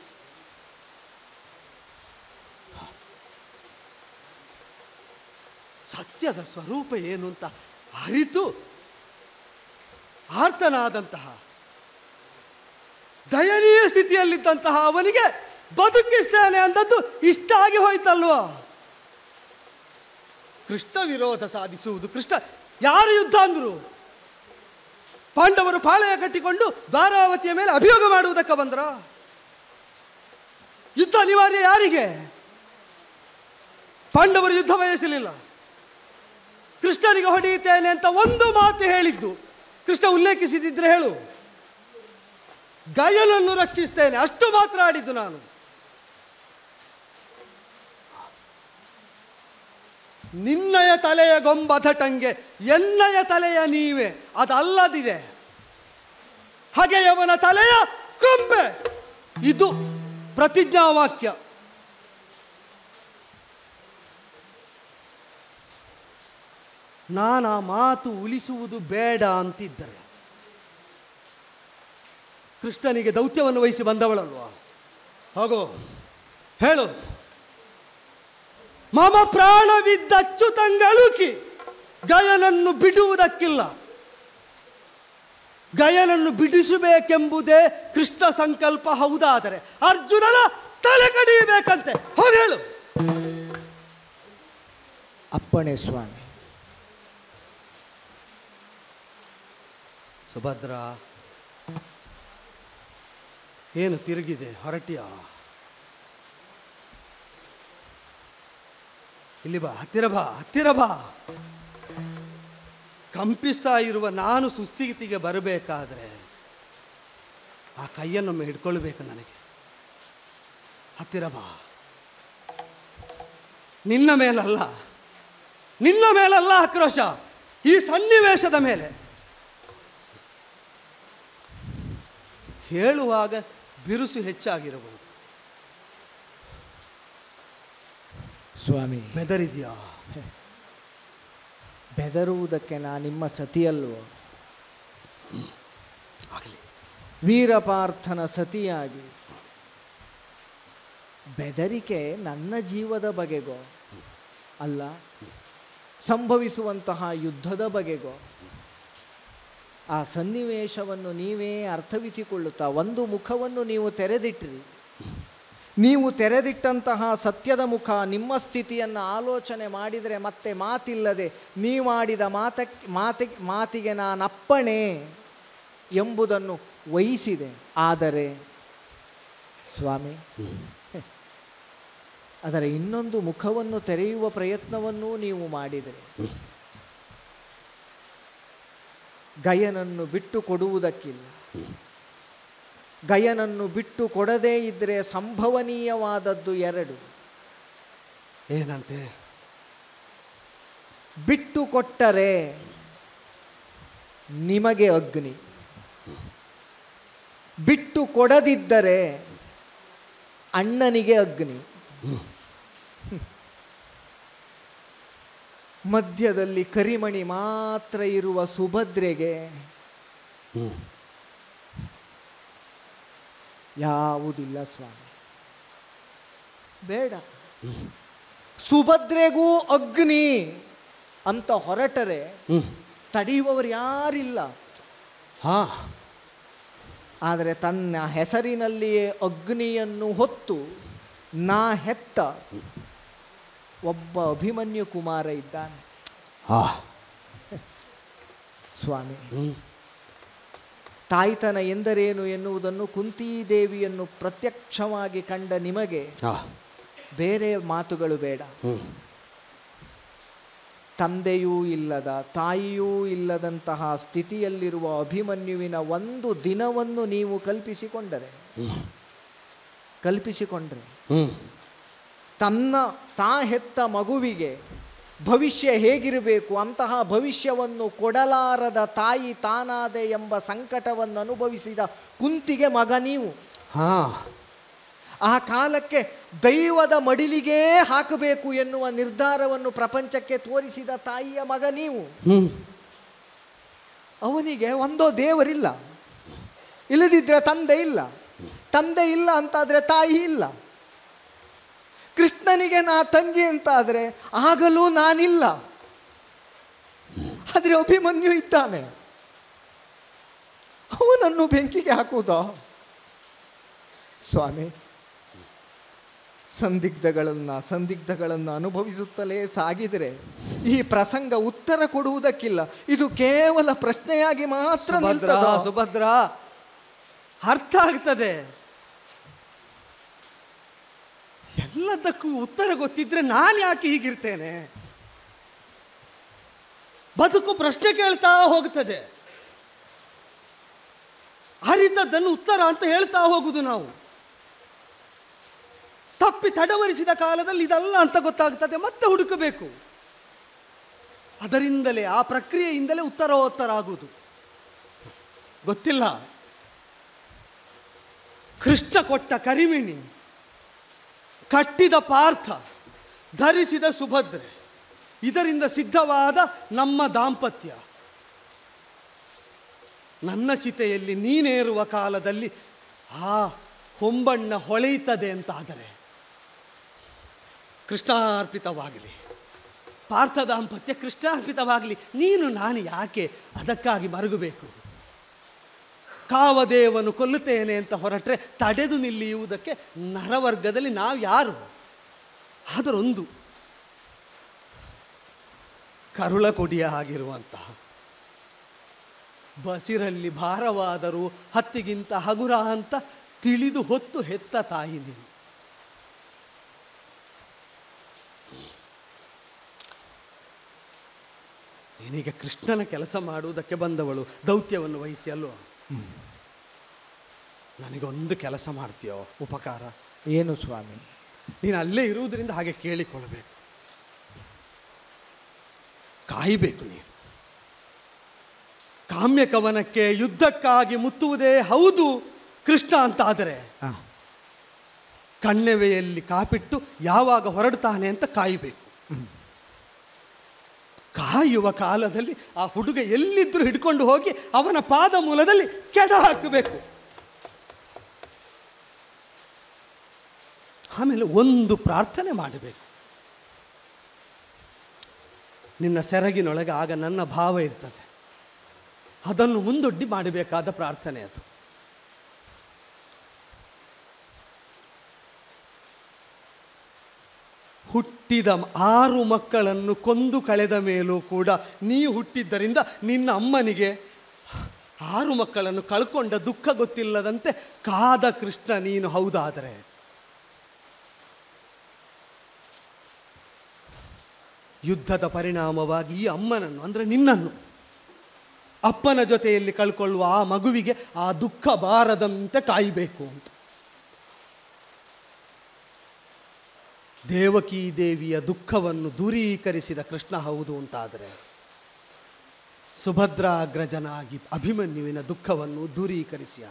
ಸತ್ಯದ ಸ್ವರೂಪ ಏನು ಅಂತ ಅರಿತು ಆರ್ತನಾದಂತಹ ದಯನೀಯ ಸ್ಥಿತಿಯಲ್ಲಿದ್ದಂತಹ ಅವನಿಗೆ ಬದುಕಿಸ್ತೇನೆ ಅಂದದ್ದು ಇಷ್ಟ ಆಗಿ ಹೋಯ್ತಲ್ವಾ ಕೃಷ್ಣ ವಿರೋಧ ಸಾಧಿಸುವುದು ಕೃಷ್ಣ ಯಾರು ಯುದ್ಧ ಅಂದ್ರು ಪಾಂಡವರು ಪಾಳೆಯ ಕಟ್ಟಿಕೊಂಡು ದ್ವಾರಾವತಿಯ ಮೇಲೆ ಅಭಿಯೋಗ ಮಾಡುವುದಕ್ಕೆ ಬಂದ್ರ ಯುದ್ಧ ಅನಿವಾರ್ಯ ಯಾರಿಗೆ ಪಾಂಡವರು ಯುದ್ಧ ಬಯಸಲಿಲ್ಲ ಕೃಷ್ಣನಿಗೆ ಹೊಡೆಯುತ್ತೇನೆ ಅಂತ ಒಂದು ಮಾತು ಹೇಳಿದ್ದು ಕೃಷ್ಣ ಉಲ್ಲೇಖಿಸಿದಿದ್ರೆ ಹೇಳು ಗಯನನ್ನು ರಕ್ಷಿಸ್ತೇನೆ ಅಷ್ಟು ಮಾತ್ರ ಆಡಿದ್ದು ನಾನು ನಿನ್ನಯ ತಲೆಯ ಗೊಂಬಧಟಂಗೆ ಎನ್ನಯ ತಲೆಯ ನೀವೇ ಅದಲ್ಲದಿದೆ ಹಗೆಯವನ ತಲೆಯ ಕೊಂಬೆ ಇದು ಪ್ರತಿಜ್ಞಾವಾಕ್ಯ ನಾನು ಆ ಮಾತು ಉಳಿಸುವುದು ಬೇಡ ಅಂತಿದ್ದರೆ ಕೃಷ್ಣನಿಗೆ ದೌತ್ಯವನ್ನು ವಹಿಸಿ ಬಂದವಳಲ್ವಾ ಹಾಗೋ ಹೇಳು ಮಮ ಪ್ರಾಣವಿದ್ದಚ್ಚುತಂಗಳುಕಿ ಗಯನನ್ನು ಬಿಡುವುದಕ್ಕಿಲ್ಲ ಗಯನನ್ನು ಬಿಡಿಸಬೇಕೆಂಬುದೇ ಕೃಷ್ಣ ಸಂಕಲ್ಪ ಹೌದಾದರೆ ಅರ್ಜುನನ ತಲೆ ಕಡಿಯಬೇಕಂತೆ ಹೋಗಿ ಹೇಳು ಅಪ್ಪಣೆ ಸ್ವಾಮಿ ಸುಭದ್ರ ಏನು ತಿರುಗಿದೆ ಹೊರಟಿಯ ಇಲ್ಲಿ ಬಾ ಹತ್ತಿರ ಬಾ ಹತ್ತಿರ ಬಾ ಕಂಪಿಸ್ತಾ ಇರುವ ನಾನು ಸುಸ್ಥಿತಿಗೆ ಬರಬೇಕಾದ್ರೆ ಆ ಕೈಯನ್ನೊಮ್ಮೆ ಹಿಡ್ಕೊಳ್ಬೇಕು ನನಗೆ ಹತ್ತಿರ ಬಾ ನಿನ್ನ ಮೇಲಲ್ಲ ನಿನ್ನ ಮೇಲಲ್ಲ ಆಕ್ರೋಶ ಈ ಸನ್ನಿವೇಶದ ಮೇಲೆ ಹೇಳುವಾಗ ಬಿರುಸು ಹೆಚ್ಚಾಗಿರಬಹುದು ಸ್ವಾಮಿ ಬೆದರಿದ್ಯಾ ಬೆದರುವುದಕ್ಕೆ ನಾ ನಿಮ್ಮ ಸತಿಯಲ್ವೋ ಆಗಲಿ ವೀರಪಾರ್ಥನ ಸತಿಯಾಗಿ ಬೆದರಿಕೆ ನನ್ನ ಜೀವದ ಬಗೆಗೋ ಅಲ್ಲ ಸಂಭವಿಸುವಂತಹ ಯುದ್ಧದ ಬಗೆಗೋ ಆ ಸನ್ನಿವೇಶವನ್ನು ನೀವೇ ಅರ್ಥವಿಸಿಕೊಳ್ಳುತ್ತಾ ಒಂದು ಮುಖವನ್ನು ನೀವು ತೆರೆದಿಟ್ರಿ ನೀವು ತೆರೆದಿಟ್ಟಂತಹ ಸತ್ಯದ ಮುಖ ನಿಮ್ಮ ಸ್ಥಿತಿಯನ್ನು ಆಲೋಚನೆ ಮಾಡಿದರೆ ಮತ್ತೆ ಮಾತಿಲ್ಲದೆ ನೀವಾಡಿದ ಮಾತಕ್ಕೆ ಮಾತಿ ಮಾತಿಗೆ ನಾನಪ್ಪಣೆ ಎಂಬುದನ್ನು ವಹಿಸಿದೆ ಆದರೆ ಸ್ವಾಮಿ ಅದರ ಇನ್ನೊಂದು ಮುಖವನ್ನು ತೆರೆಯುವ ಪ್ರಯತ್ನವನ್ನೂ ನೀವು ಮಾಡಿದರೆ ಗಯನನ್ನು ಬಿಟ್ಟು ಕೊಡುವುದಕ್ಕಿಲ್ಲ ಗಯನನ್ನು ಬಿಟ್ಟು ಕೊಡದೇ ಇದ್ದರೆ ಸಂಭವನೀಯವಾದದ್ದು ಎರಡು ಏನಂತೆ ಬಿಟ್ಟು ಕೊಟ್ಟರೆ ನಿಮಗೆ ಅಗ್ನಿ ಬಿಟ್ಟು ಕೊಡದಿದ್ದರೆ ಅಣ್ಣನಿಗೆ ಅಗ್ನಿ ಮಧ್ಯದಲ್ಲಿ ಕರಿಮಣಿ ಮಾತ್ರ ಇರುವ ಸುಭದ್ರೆಗೆ ಯಾವುದಿಲ್ಲ ಸ್ವಾಮಿ ಬೇಡ ಸುಭದ್ರೆಗೂ ಅಗ್ನಿ ಅಂತ ಹೊರಟರೆ ತಡೆಯುವವರು ಯಾರಿಲ್ಲ ಹಾ ಆದರೆ ತನ್ನ ಹೆಸರಿನಲ್ಲಿಯೇ ಅಗ್ನಿಯನ್ನು ಹೊತ್ತು ನಾ ಹೆತ್ತ ಒಬ್ಬ ಅಭಿಮನ್ಯು ಕುಮಾರ ಇದ್ದಾನೆ ಹಾ ಸ್ವಾಮಿ ಹ್ಮ್ ತಾಯ್ತನ ಎಂದರೇನು ಎನ್ನುವುದನ್ನು ಕುಂತೀದೇವಿಯನ್ನು ಪ್ರತ್ಯಕ್ಷವಾಗಿ ಕಂಡ ನಿಮಗೆ ಹಾ ಬೇರೆ ಮಾತುಗಳು ಬೇಡ ಹ್ಮ್ ತಂದೆಯೂ ಇಲ್ಲದ ತಾಯಿಯೂ ಇಲ್ಲದಂತಹ ಸ್ಥಿತಿಯಲ್ಲಿರುವ ಅಭಿಮನ್ಯುವಿನ ಒಂದು ದಿನವನ್ನು ನೀವು ಕಲ್ಪಿಸಿಕೊಂಡರೆ ಕಲ್ಪಿಸಿಕೊಂಡ್ರೆ ಹ್ಮ್ ತನ್ನ ತಾ ಹೆತ್ತ ಮಗುವಿಗೆ ಭವಿಷ್ಯ ಹೇಗಿರಬೇಕು ಅಂತಹ ಭವಿಷ್ಯವನ್ನು ಕೊಡಲಾರದ ತಾಯಿ ತಾನಾದೆ ಎಂಬ ಸಂಕಟವನ್ನು ಅನುಭವಿಸಿದ ಕುಂತಿಗೆ ಮಗ ನೀವು ಹಾ ಆ ಕಾಲಕ್ಕೆ ದೈವದ ಮಡಿಲಿಗೇ ಹಾಕಬೇಕು ಎನ್ನುವ ನಿರ್ಧಾರವನ್ನು ಪ್ರಪಂಚಕ್ಕೆ ತೋರಿಸಿದ ತಾಯಿಯ ಮಗ ನೀವು ಹ್ಮ್ ಅವನಿಗೆ ಒಂದೋ ದೇವರಿಲ್ಲ ಇಲ್ಲದಿದ್ದರೆ ತಂದೆ ಇಲ್ಲ ತಂದೆ ಇಲ್ಲ ಅಂತಾದರೆ ತಾಯಿ ಇಲ್ಲ ಕೃಷ್ಣನಿಗೆ ನಾ ತಂಗಿ ಅಂತಾದರೆ ಆಗಲೂ ನಾನಿಲ್ಲ ಆದರೆ ಅಭಿಮನ್ಯು ಇದ್ದಾನೆ ಅವನನ್ನು ಬೆಂಕಿಗೆ ಹಾಕುವುದೋ ಸ್ವಾಮಿ ಸಂದಿಗ್ಧಗಳನ್ನು ಸಂದಿಗ್ಧಗಳನ್ನು ಅನುಭವಿಸುತ್ತಲೇ ಸಾಗಿದರೆ ಈ ಪ್ರಸಂಗ ಉತ್ತರ ಕೊಡುವುದಕ್ಕಿಲ್ಲ ಇದು ಕೇವಲ ಪ್ರಶ್ನೆಯಾಗಿ ಮಾತ್ರ ಸುಭದ್ರ ನಿಲ್ತದೋ? ಸುಭದ್ರ ಅರ್ಥ ಆಗ್ತದೆ ಎಲ್ಲದಕ್ಕೂ ಉತ್ತರ ಗೊತ್ತಿದ್ರೆ ನಾನು ಯಾಕೆ ಹೀಗಿರ್ತೇನೆ ಬದುಕು ಪ್ರಶ್ನೆ ಕೇಳ್ತಾ ಹೋಗ್ತದೆ ಅರಿತದ್ದನ್ನು ಉತ್ತರ ಅಂತ ಹೇಳ್ತಾ ಹೋಗುದು ನಾವು ತಪ್ಪಿ ತಡವರಿಸಿದ ಕಾಲದಲ್ಲಿ ಇದಲ್ಲ ಅಂತ ಗೊತ್ತಾಗ್ತದೆ ಮತ್ತೆ ಹುಡುಕಬೇಕು ಅದರಿಂದಲೇ ಆ ಪ್ರಕ್ರಿಯೆಯಿಂದಲೇ ಉತ್ತರೋತ್ತರ ಆಗುವುದು ಗೊತ್ತಿಲ್ಲ ಕೃಷ್ಣ ಕೊಟ್ಟ ಕರಿಮಿಣಿ ಕಟ್ಟಿದ ಪಾರ್ಥ ಧರಿಸಿದ ಸುಭದ್ರೆ ಇದರಿಂದ ಸಿದ್ಧವಾದ ನಮ್ಮ ದಾಂಪತ್ಯ ನನ್ನ ಚಿತೆಯಲ್ಲಿ ನೀನೇರುವ ಕಾಲದಲ್ಲಿ ಆ ಹೊಂಬಣ್ಣ ಹೊಳೆಯುತ್ತದೆ ಅಂತಾದರೆ ಕೃಷ್ಣಾರ್ಪಿತವಾಗಲಿ ಪಾರ್ಥ ದಾಂಪತ್ಯ ಕೃಷ್ಣಾರ್ಪಿತವಾಗಲಿ ನೀನು ನಾನು ಯಾಕೆ ಅದಕ್ಕಾಗಿ ಮರುಗಬೇಕು ಕಾವದೇವನು ಕೊಲ್ಲುತ್ತೇನೆ ಅಂತ ಹೊರಟ್ರೆ ತಡೆದು ನಿಲ್ಲಿಯುವುದಕ್ಕೆ ನರವರ್ಗದಲ್ಲಿ ನಾವು ಯಾರು ಅದರೊಂದು ಕರುಳ ಕೊಡಿಯ ಆಗಿರುವಂತಹ ಬಸಿರಲ್ಲಿ ಭಾರವಾದರೂ ಹತ್ತಿಗಿಂತ ಹಗುರ ಅಂತ ತಿಳಿದು ಹೊತ್ತು ಹೆತ್ತ ತಾಯಿ ನೀನು ನೀನೀಗ ಕೃಷ್ಣನ ಕೆಲಸ ಮಾಡುವುದಕ್ಕೆ ಬಂದವಳು ದೌತ್ಯವನ್ನು ವಹಿಸಿ ಅಲ್ವೋ ನನಗೊಂದು ಕೆಲಸ ಮಾಡ್ತೀಯೋ ಉಪಕಾರ ಏನು ಸ್ವಾಮಿ ನೀನು ಅಲ್ಲೇ ಇರುವುದರಿಂದ ಹಾಗೆ ಕೇಳಿಕೊಳ್ಳಬೇಕು ಕಾಯಬೇಕು ನೀನು ಕಾಮ್ಯ ಕವನಕ್ಕೆ ಯುದ್ಧಕ್ಕಾಗಿ ಮುತ್ತುವುದೇ ಹೌದು ಕೃಷ್ಣ ಅಂತ ಆದರೆ ಆ, ಕಣ್ಣೆವೆಯಲ್ಲಿ ಕಾಪಿಟ್ಟು ಯಾವಾಗ ಹೊರಡ್ತಾನೆ ಅಂತ ಕಾಯಬೇಕು ಕಾಯುವ ಕಾಲದಲ್ಲಿ ಆ ಹುಡುಗ ಎಲ್ಲಿದ್ದರೂ ಹಿಡ್ಕೊಂಡು ಹೋಗಿ ಅವನ ಪಾದ ಮೂಲದಲ್ಲಿ ಕೆಡ ಹಾಕಬೇಕು ಆಮೇಲೆ ಒಂದು ಪ್ರಾರ್ಥನೆ ಮಾಡಬೇಕು ನಿನ್ನ ಸೆರಗಿನೊಳಗೆ ಆಗ ನನ್ನ ಭಾವ ಇರ್ತದೆ ಅದನ್ನು ಮುಂದೊಡ್ಡಿ ಮಾಡಬೇಕಾದ ಪ್ರಾರ್ಥನೆ ಅದು ಹುಟ್ಟಿದ ಆರು ಮಕ್ಕಳನ್ನು ಕೊಂದು ಕಳೆದ ಮೇಲೂ ಕೂಡ ನೀ ಹುಟ್ಟಿದ್ದರಿಂದ ನಿನ್ನ ಅಮ್ಮನಿಗೆ ಆರು ಮಕ್ಕಳನ್ನು ಕಳ್ಕೊಂಡ ದುಃಖ ಗೊತ್ತಿಲ್ಲದಂತೆ ಕಾದ ಕೃಷ್ಣ ನೀನು ಹೌದಾದರೆ ಯುದ್ಧದ ಪರಿಣಾಮವಾಗಿ ಈ ಅಮ್ಮನನ್ನು ಅಂದರೆ ನಿನ್ನನ್ನು ಅಪ್ಪನ ಜೊತೆಯಲ್ಲಿ ಕಳ್ಕೊಳ್ಳುವ ಆ ಮಗುವಿಗೆ ಆ ದುಃಖ ಬಾರದಂತೆ ಕಾಯಬೇಕು ಅಂತ ದೇವಕೀ ದೇವಿಯ ದುಃಖವನ್ನು ದೂರೀಕರಿಸಿದ ಕೃಷ್ಣ ಹೌದು ಅಂತಾದರೆ ಸುಭದ್ರಾಗ್ರಜನಾಗಿ ಅಭಿಮನ್ಯುವಿನ ದುಃಖವನ್ನು ದೂರೀಕರಿಸಿಯ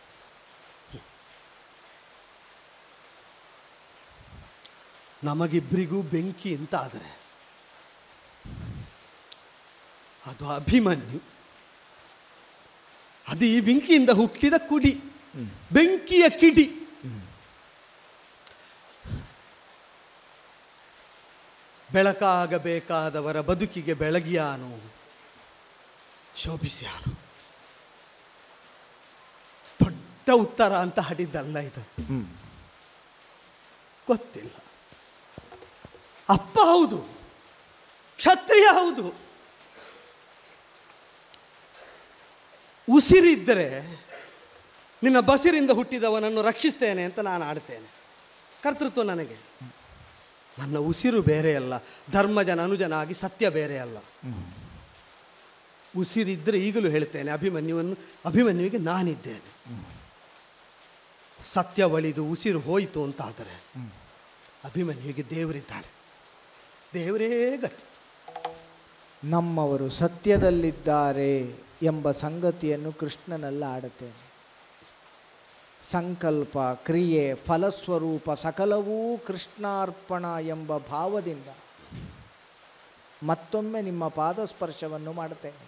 ನಮಗಿಬ್ಬರಿಗೂ ಬೆಂಕಿ ಅಂತ ಆದರೆ ಅದು ಅಭಿಮನ್ಯು ಅದು ಈ ಬೆಂಕಿಯಿಂದ ಹುಟ್ಟಿದ ಕುಡಿ ಬೆಂಕಿಯ ಕಿಡಿ ಬೆಳಕಾಗಬೇಕಾದವರ ಬದುಕಿಗೆ ಬೆಳಗಿಯಾನು ಶೋಭಿಸ್ಯಾನು ದೊಡ್ಡ ಉತ್ತರ ಅಂತ ಹಾಡಿದ್ದಲ್ಲ ಇದು ಹ್ಮ್. ಗೊತ್ತಿಲ್ಲ ಅಪ್ಪ ಹೌದು ಕ್ಷತ್ರಿಯ ಹೌದು ಉಸಿರಿದ್ದರೆ ನಿನ್ನ ಬಸಿರಿಂದ ಹುಟ್ಟಿದವನನ್ನು ರಕ್ಷಿಸ್ತೇನೆ ಅಂತ ನಾನು ಆಡ್ತೇನೆ ಕರ್ತೃತ್ವ ನನಗೆ ನನ್ನ ಉಸಿರು ಬೇರೆ ಅಲ್ಲ ಧರ್ಮಜನ ಅನುಜನಾಗಿ ಸತ್ಯ ಬೇರೆ ಅಲ್ಲ ಉಸಿರಿದ್ದರೆ ಈಗಲೂ ಹೇಳ್ತೇನೆ ಅಭಿಮನ್ಯುವನ್ನು ಅಭಿಮನ್ಯುವಿಗೆ ನಾನಿದ್ದೇನೆ ಸತ್ಯ ಒಳಿದು ಉಸಿರು ಹೋಯಿತು ಅಂತಾದರೆ ಅಭಿಮನ್ಯುವಿಗೆ ದೇವರಿದ್ದಾನೆ ದೇವರೇ ಗತಿ ನಮ್ಮವರು ಸತ್ಯದಲ್ಲಿದ್ದಾರೆ ಎಂಬ ಸಂಗತಿಯನ್ನು ಕೃಷ್ಣನಲ್ಲ ಆಡುತ್ತೇನೆ ಸಂಕಲ್ಪ ಕ್ರಿಯೆ ಫಲಸ್ವರೂಪ ಸಕಲವೂ ಕೃಷ್ಣಾರ್ಪಣ ಎಂಬ ಭಾವದಿಂದ ಮತ್ತೊಮ್ಮೆ ನಿಮ್ಮ ಪಾದಸ್ಪರ್ಶವನ್ನು ಮಾಡುತ್ತೇನೆ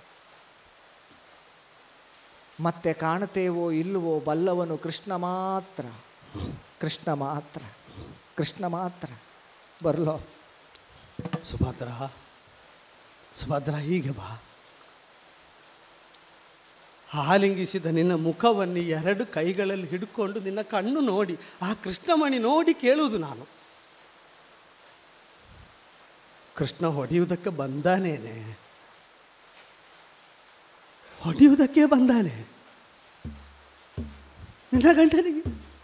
ಮತ್ತೆ ಕಾಣುತ್ತೇವೋ ಇಲ್ಲವೋ ಬಲ್ಲವನು ಕೃಷ್ಣ ಮಾತ್ರ ಕೃಷ್ಣ ಮಾತ್ರ ಕೃಷ್ಣ ಮಾತ್ರ ಬರಲೋ ಸುಭದ್ರ ಸುಭದ್ರ ಹೀಗೆ ಬಾ ಆಲಿಂಗಿಸಿದ ನಿನ್ನ ಮುಖವನ್ನು ಎರಡು ಕೈಗಳಲ್ಲಿ ಹಿಡ್ಕೊಂಡು ನಿನ್ನ ಕಣ್ಣು ನೋಡಿ ಆ ಕೃಷ್ಣಮಣಿ ನೋಡಿ ಕೇಳುವುದು ನಾನು ಕೃಷ್ಣ ಹೊಡೆಯುವುದಕ್ಕೆ ಬಂದಾನೇನೆ ಹೊಡೆಯುವುದಕ್ಕೆ ಬಂದಾನೆ ನಿನ್ನ ಗಂಟನಿಗೆ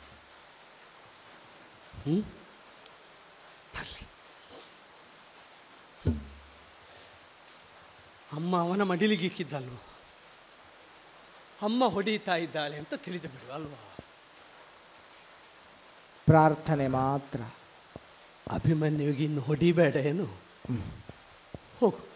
ಹ್ಮ್? ಬರ್ಲಿ. ಹ್ಮ್. ಅಮ್ಮ ಅವನ ಮಡಿಲಿಗೆ ಇಕ್ಕಿದ್ದಲ್ವ ಅಮ್ಮ ಹೊಡೀತಾ ಇದ್ದಾಳೆ ಅಂತ ತಿಳಿದು ಬಿಡು ಅಲ್ವಾ ಪ್ರಾರ್ಥನೆ ಮಾತ್ರ ಅಭಿಮನ್ಯುವಿಗೆ ಇನ್ನು ಹೊಡಿಬೇಡ ಏನು ಹೋಗು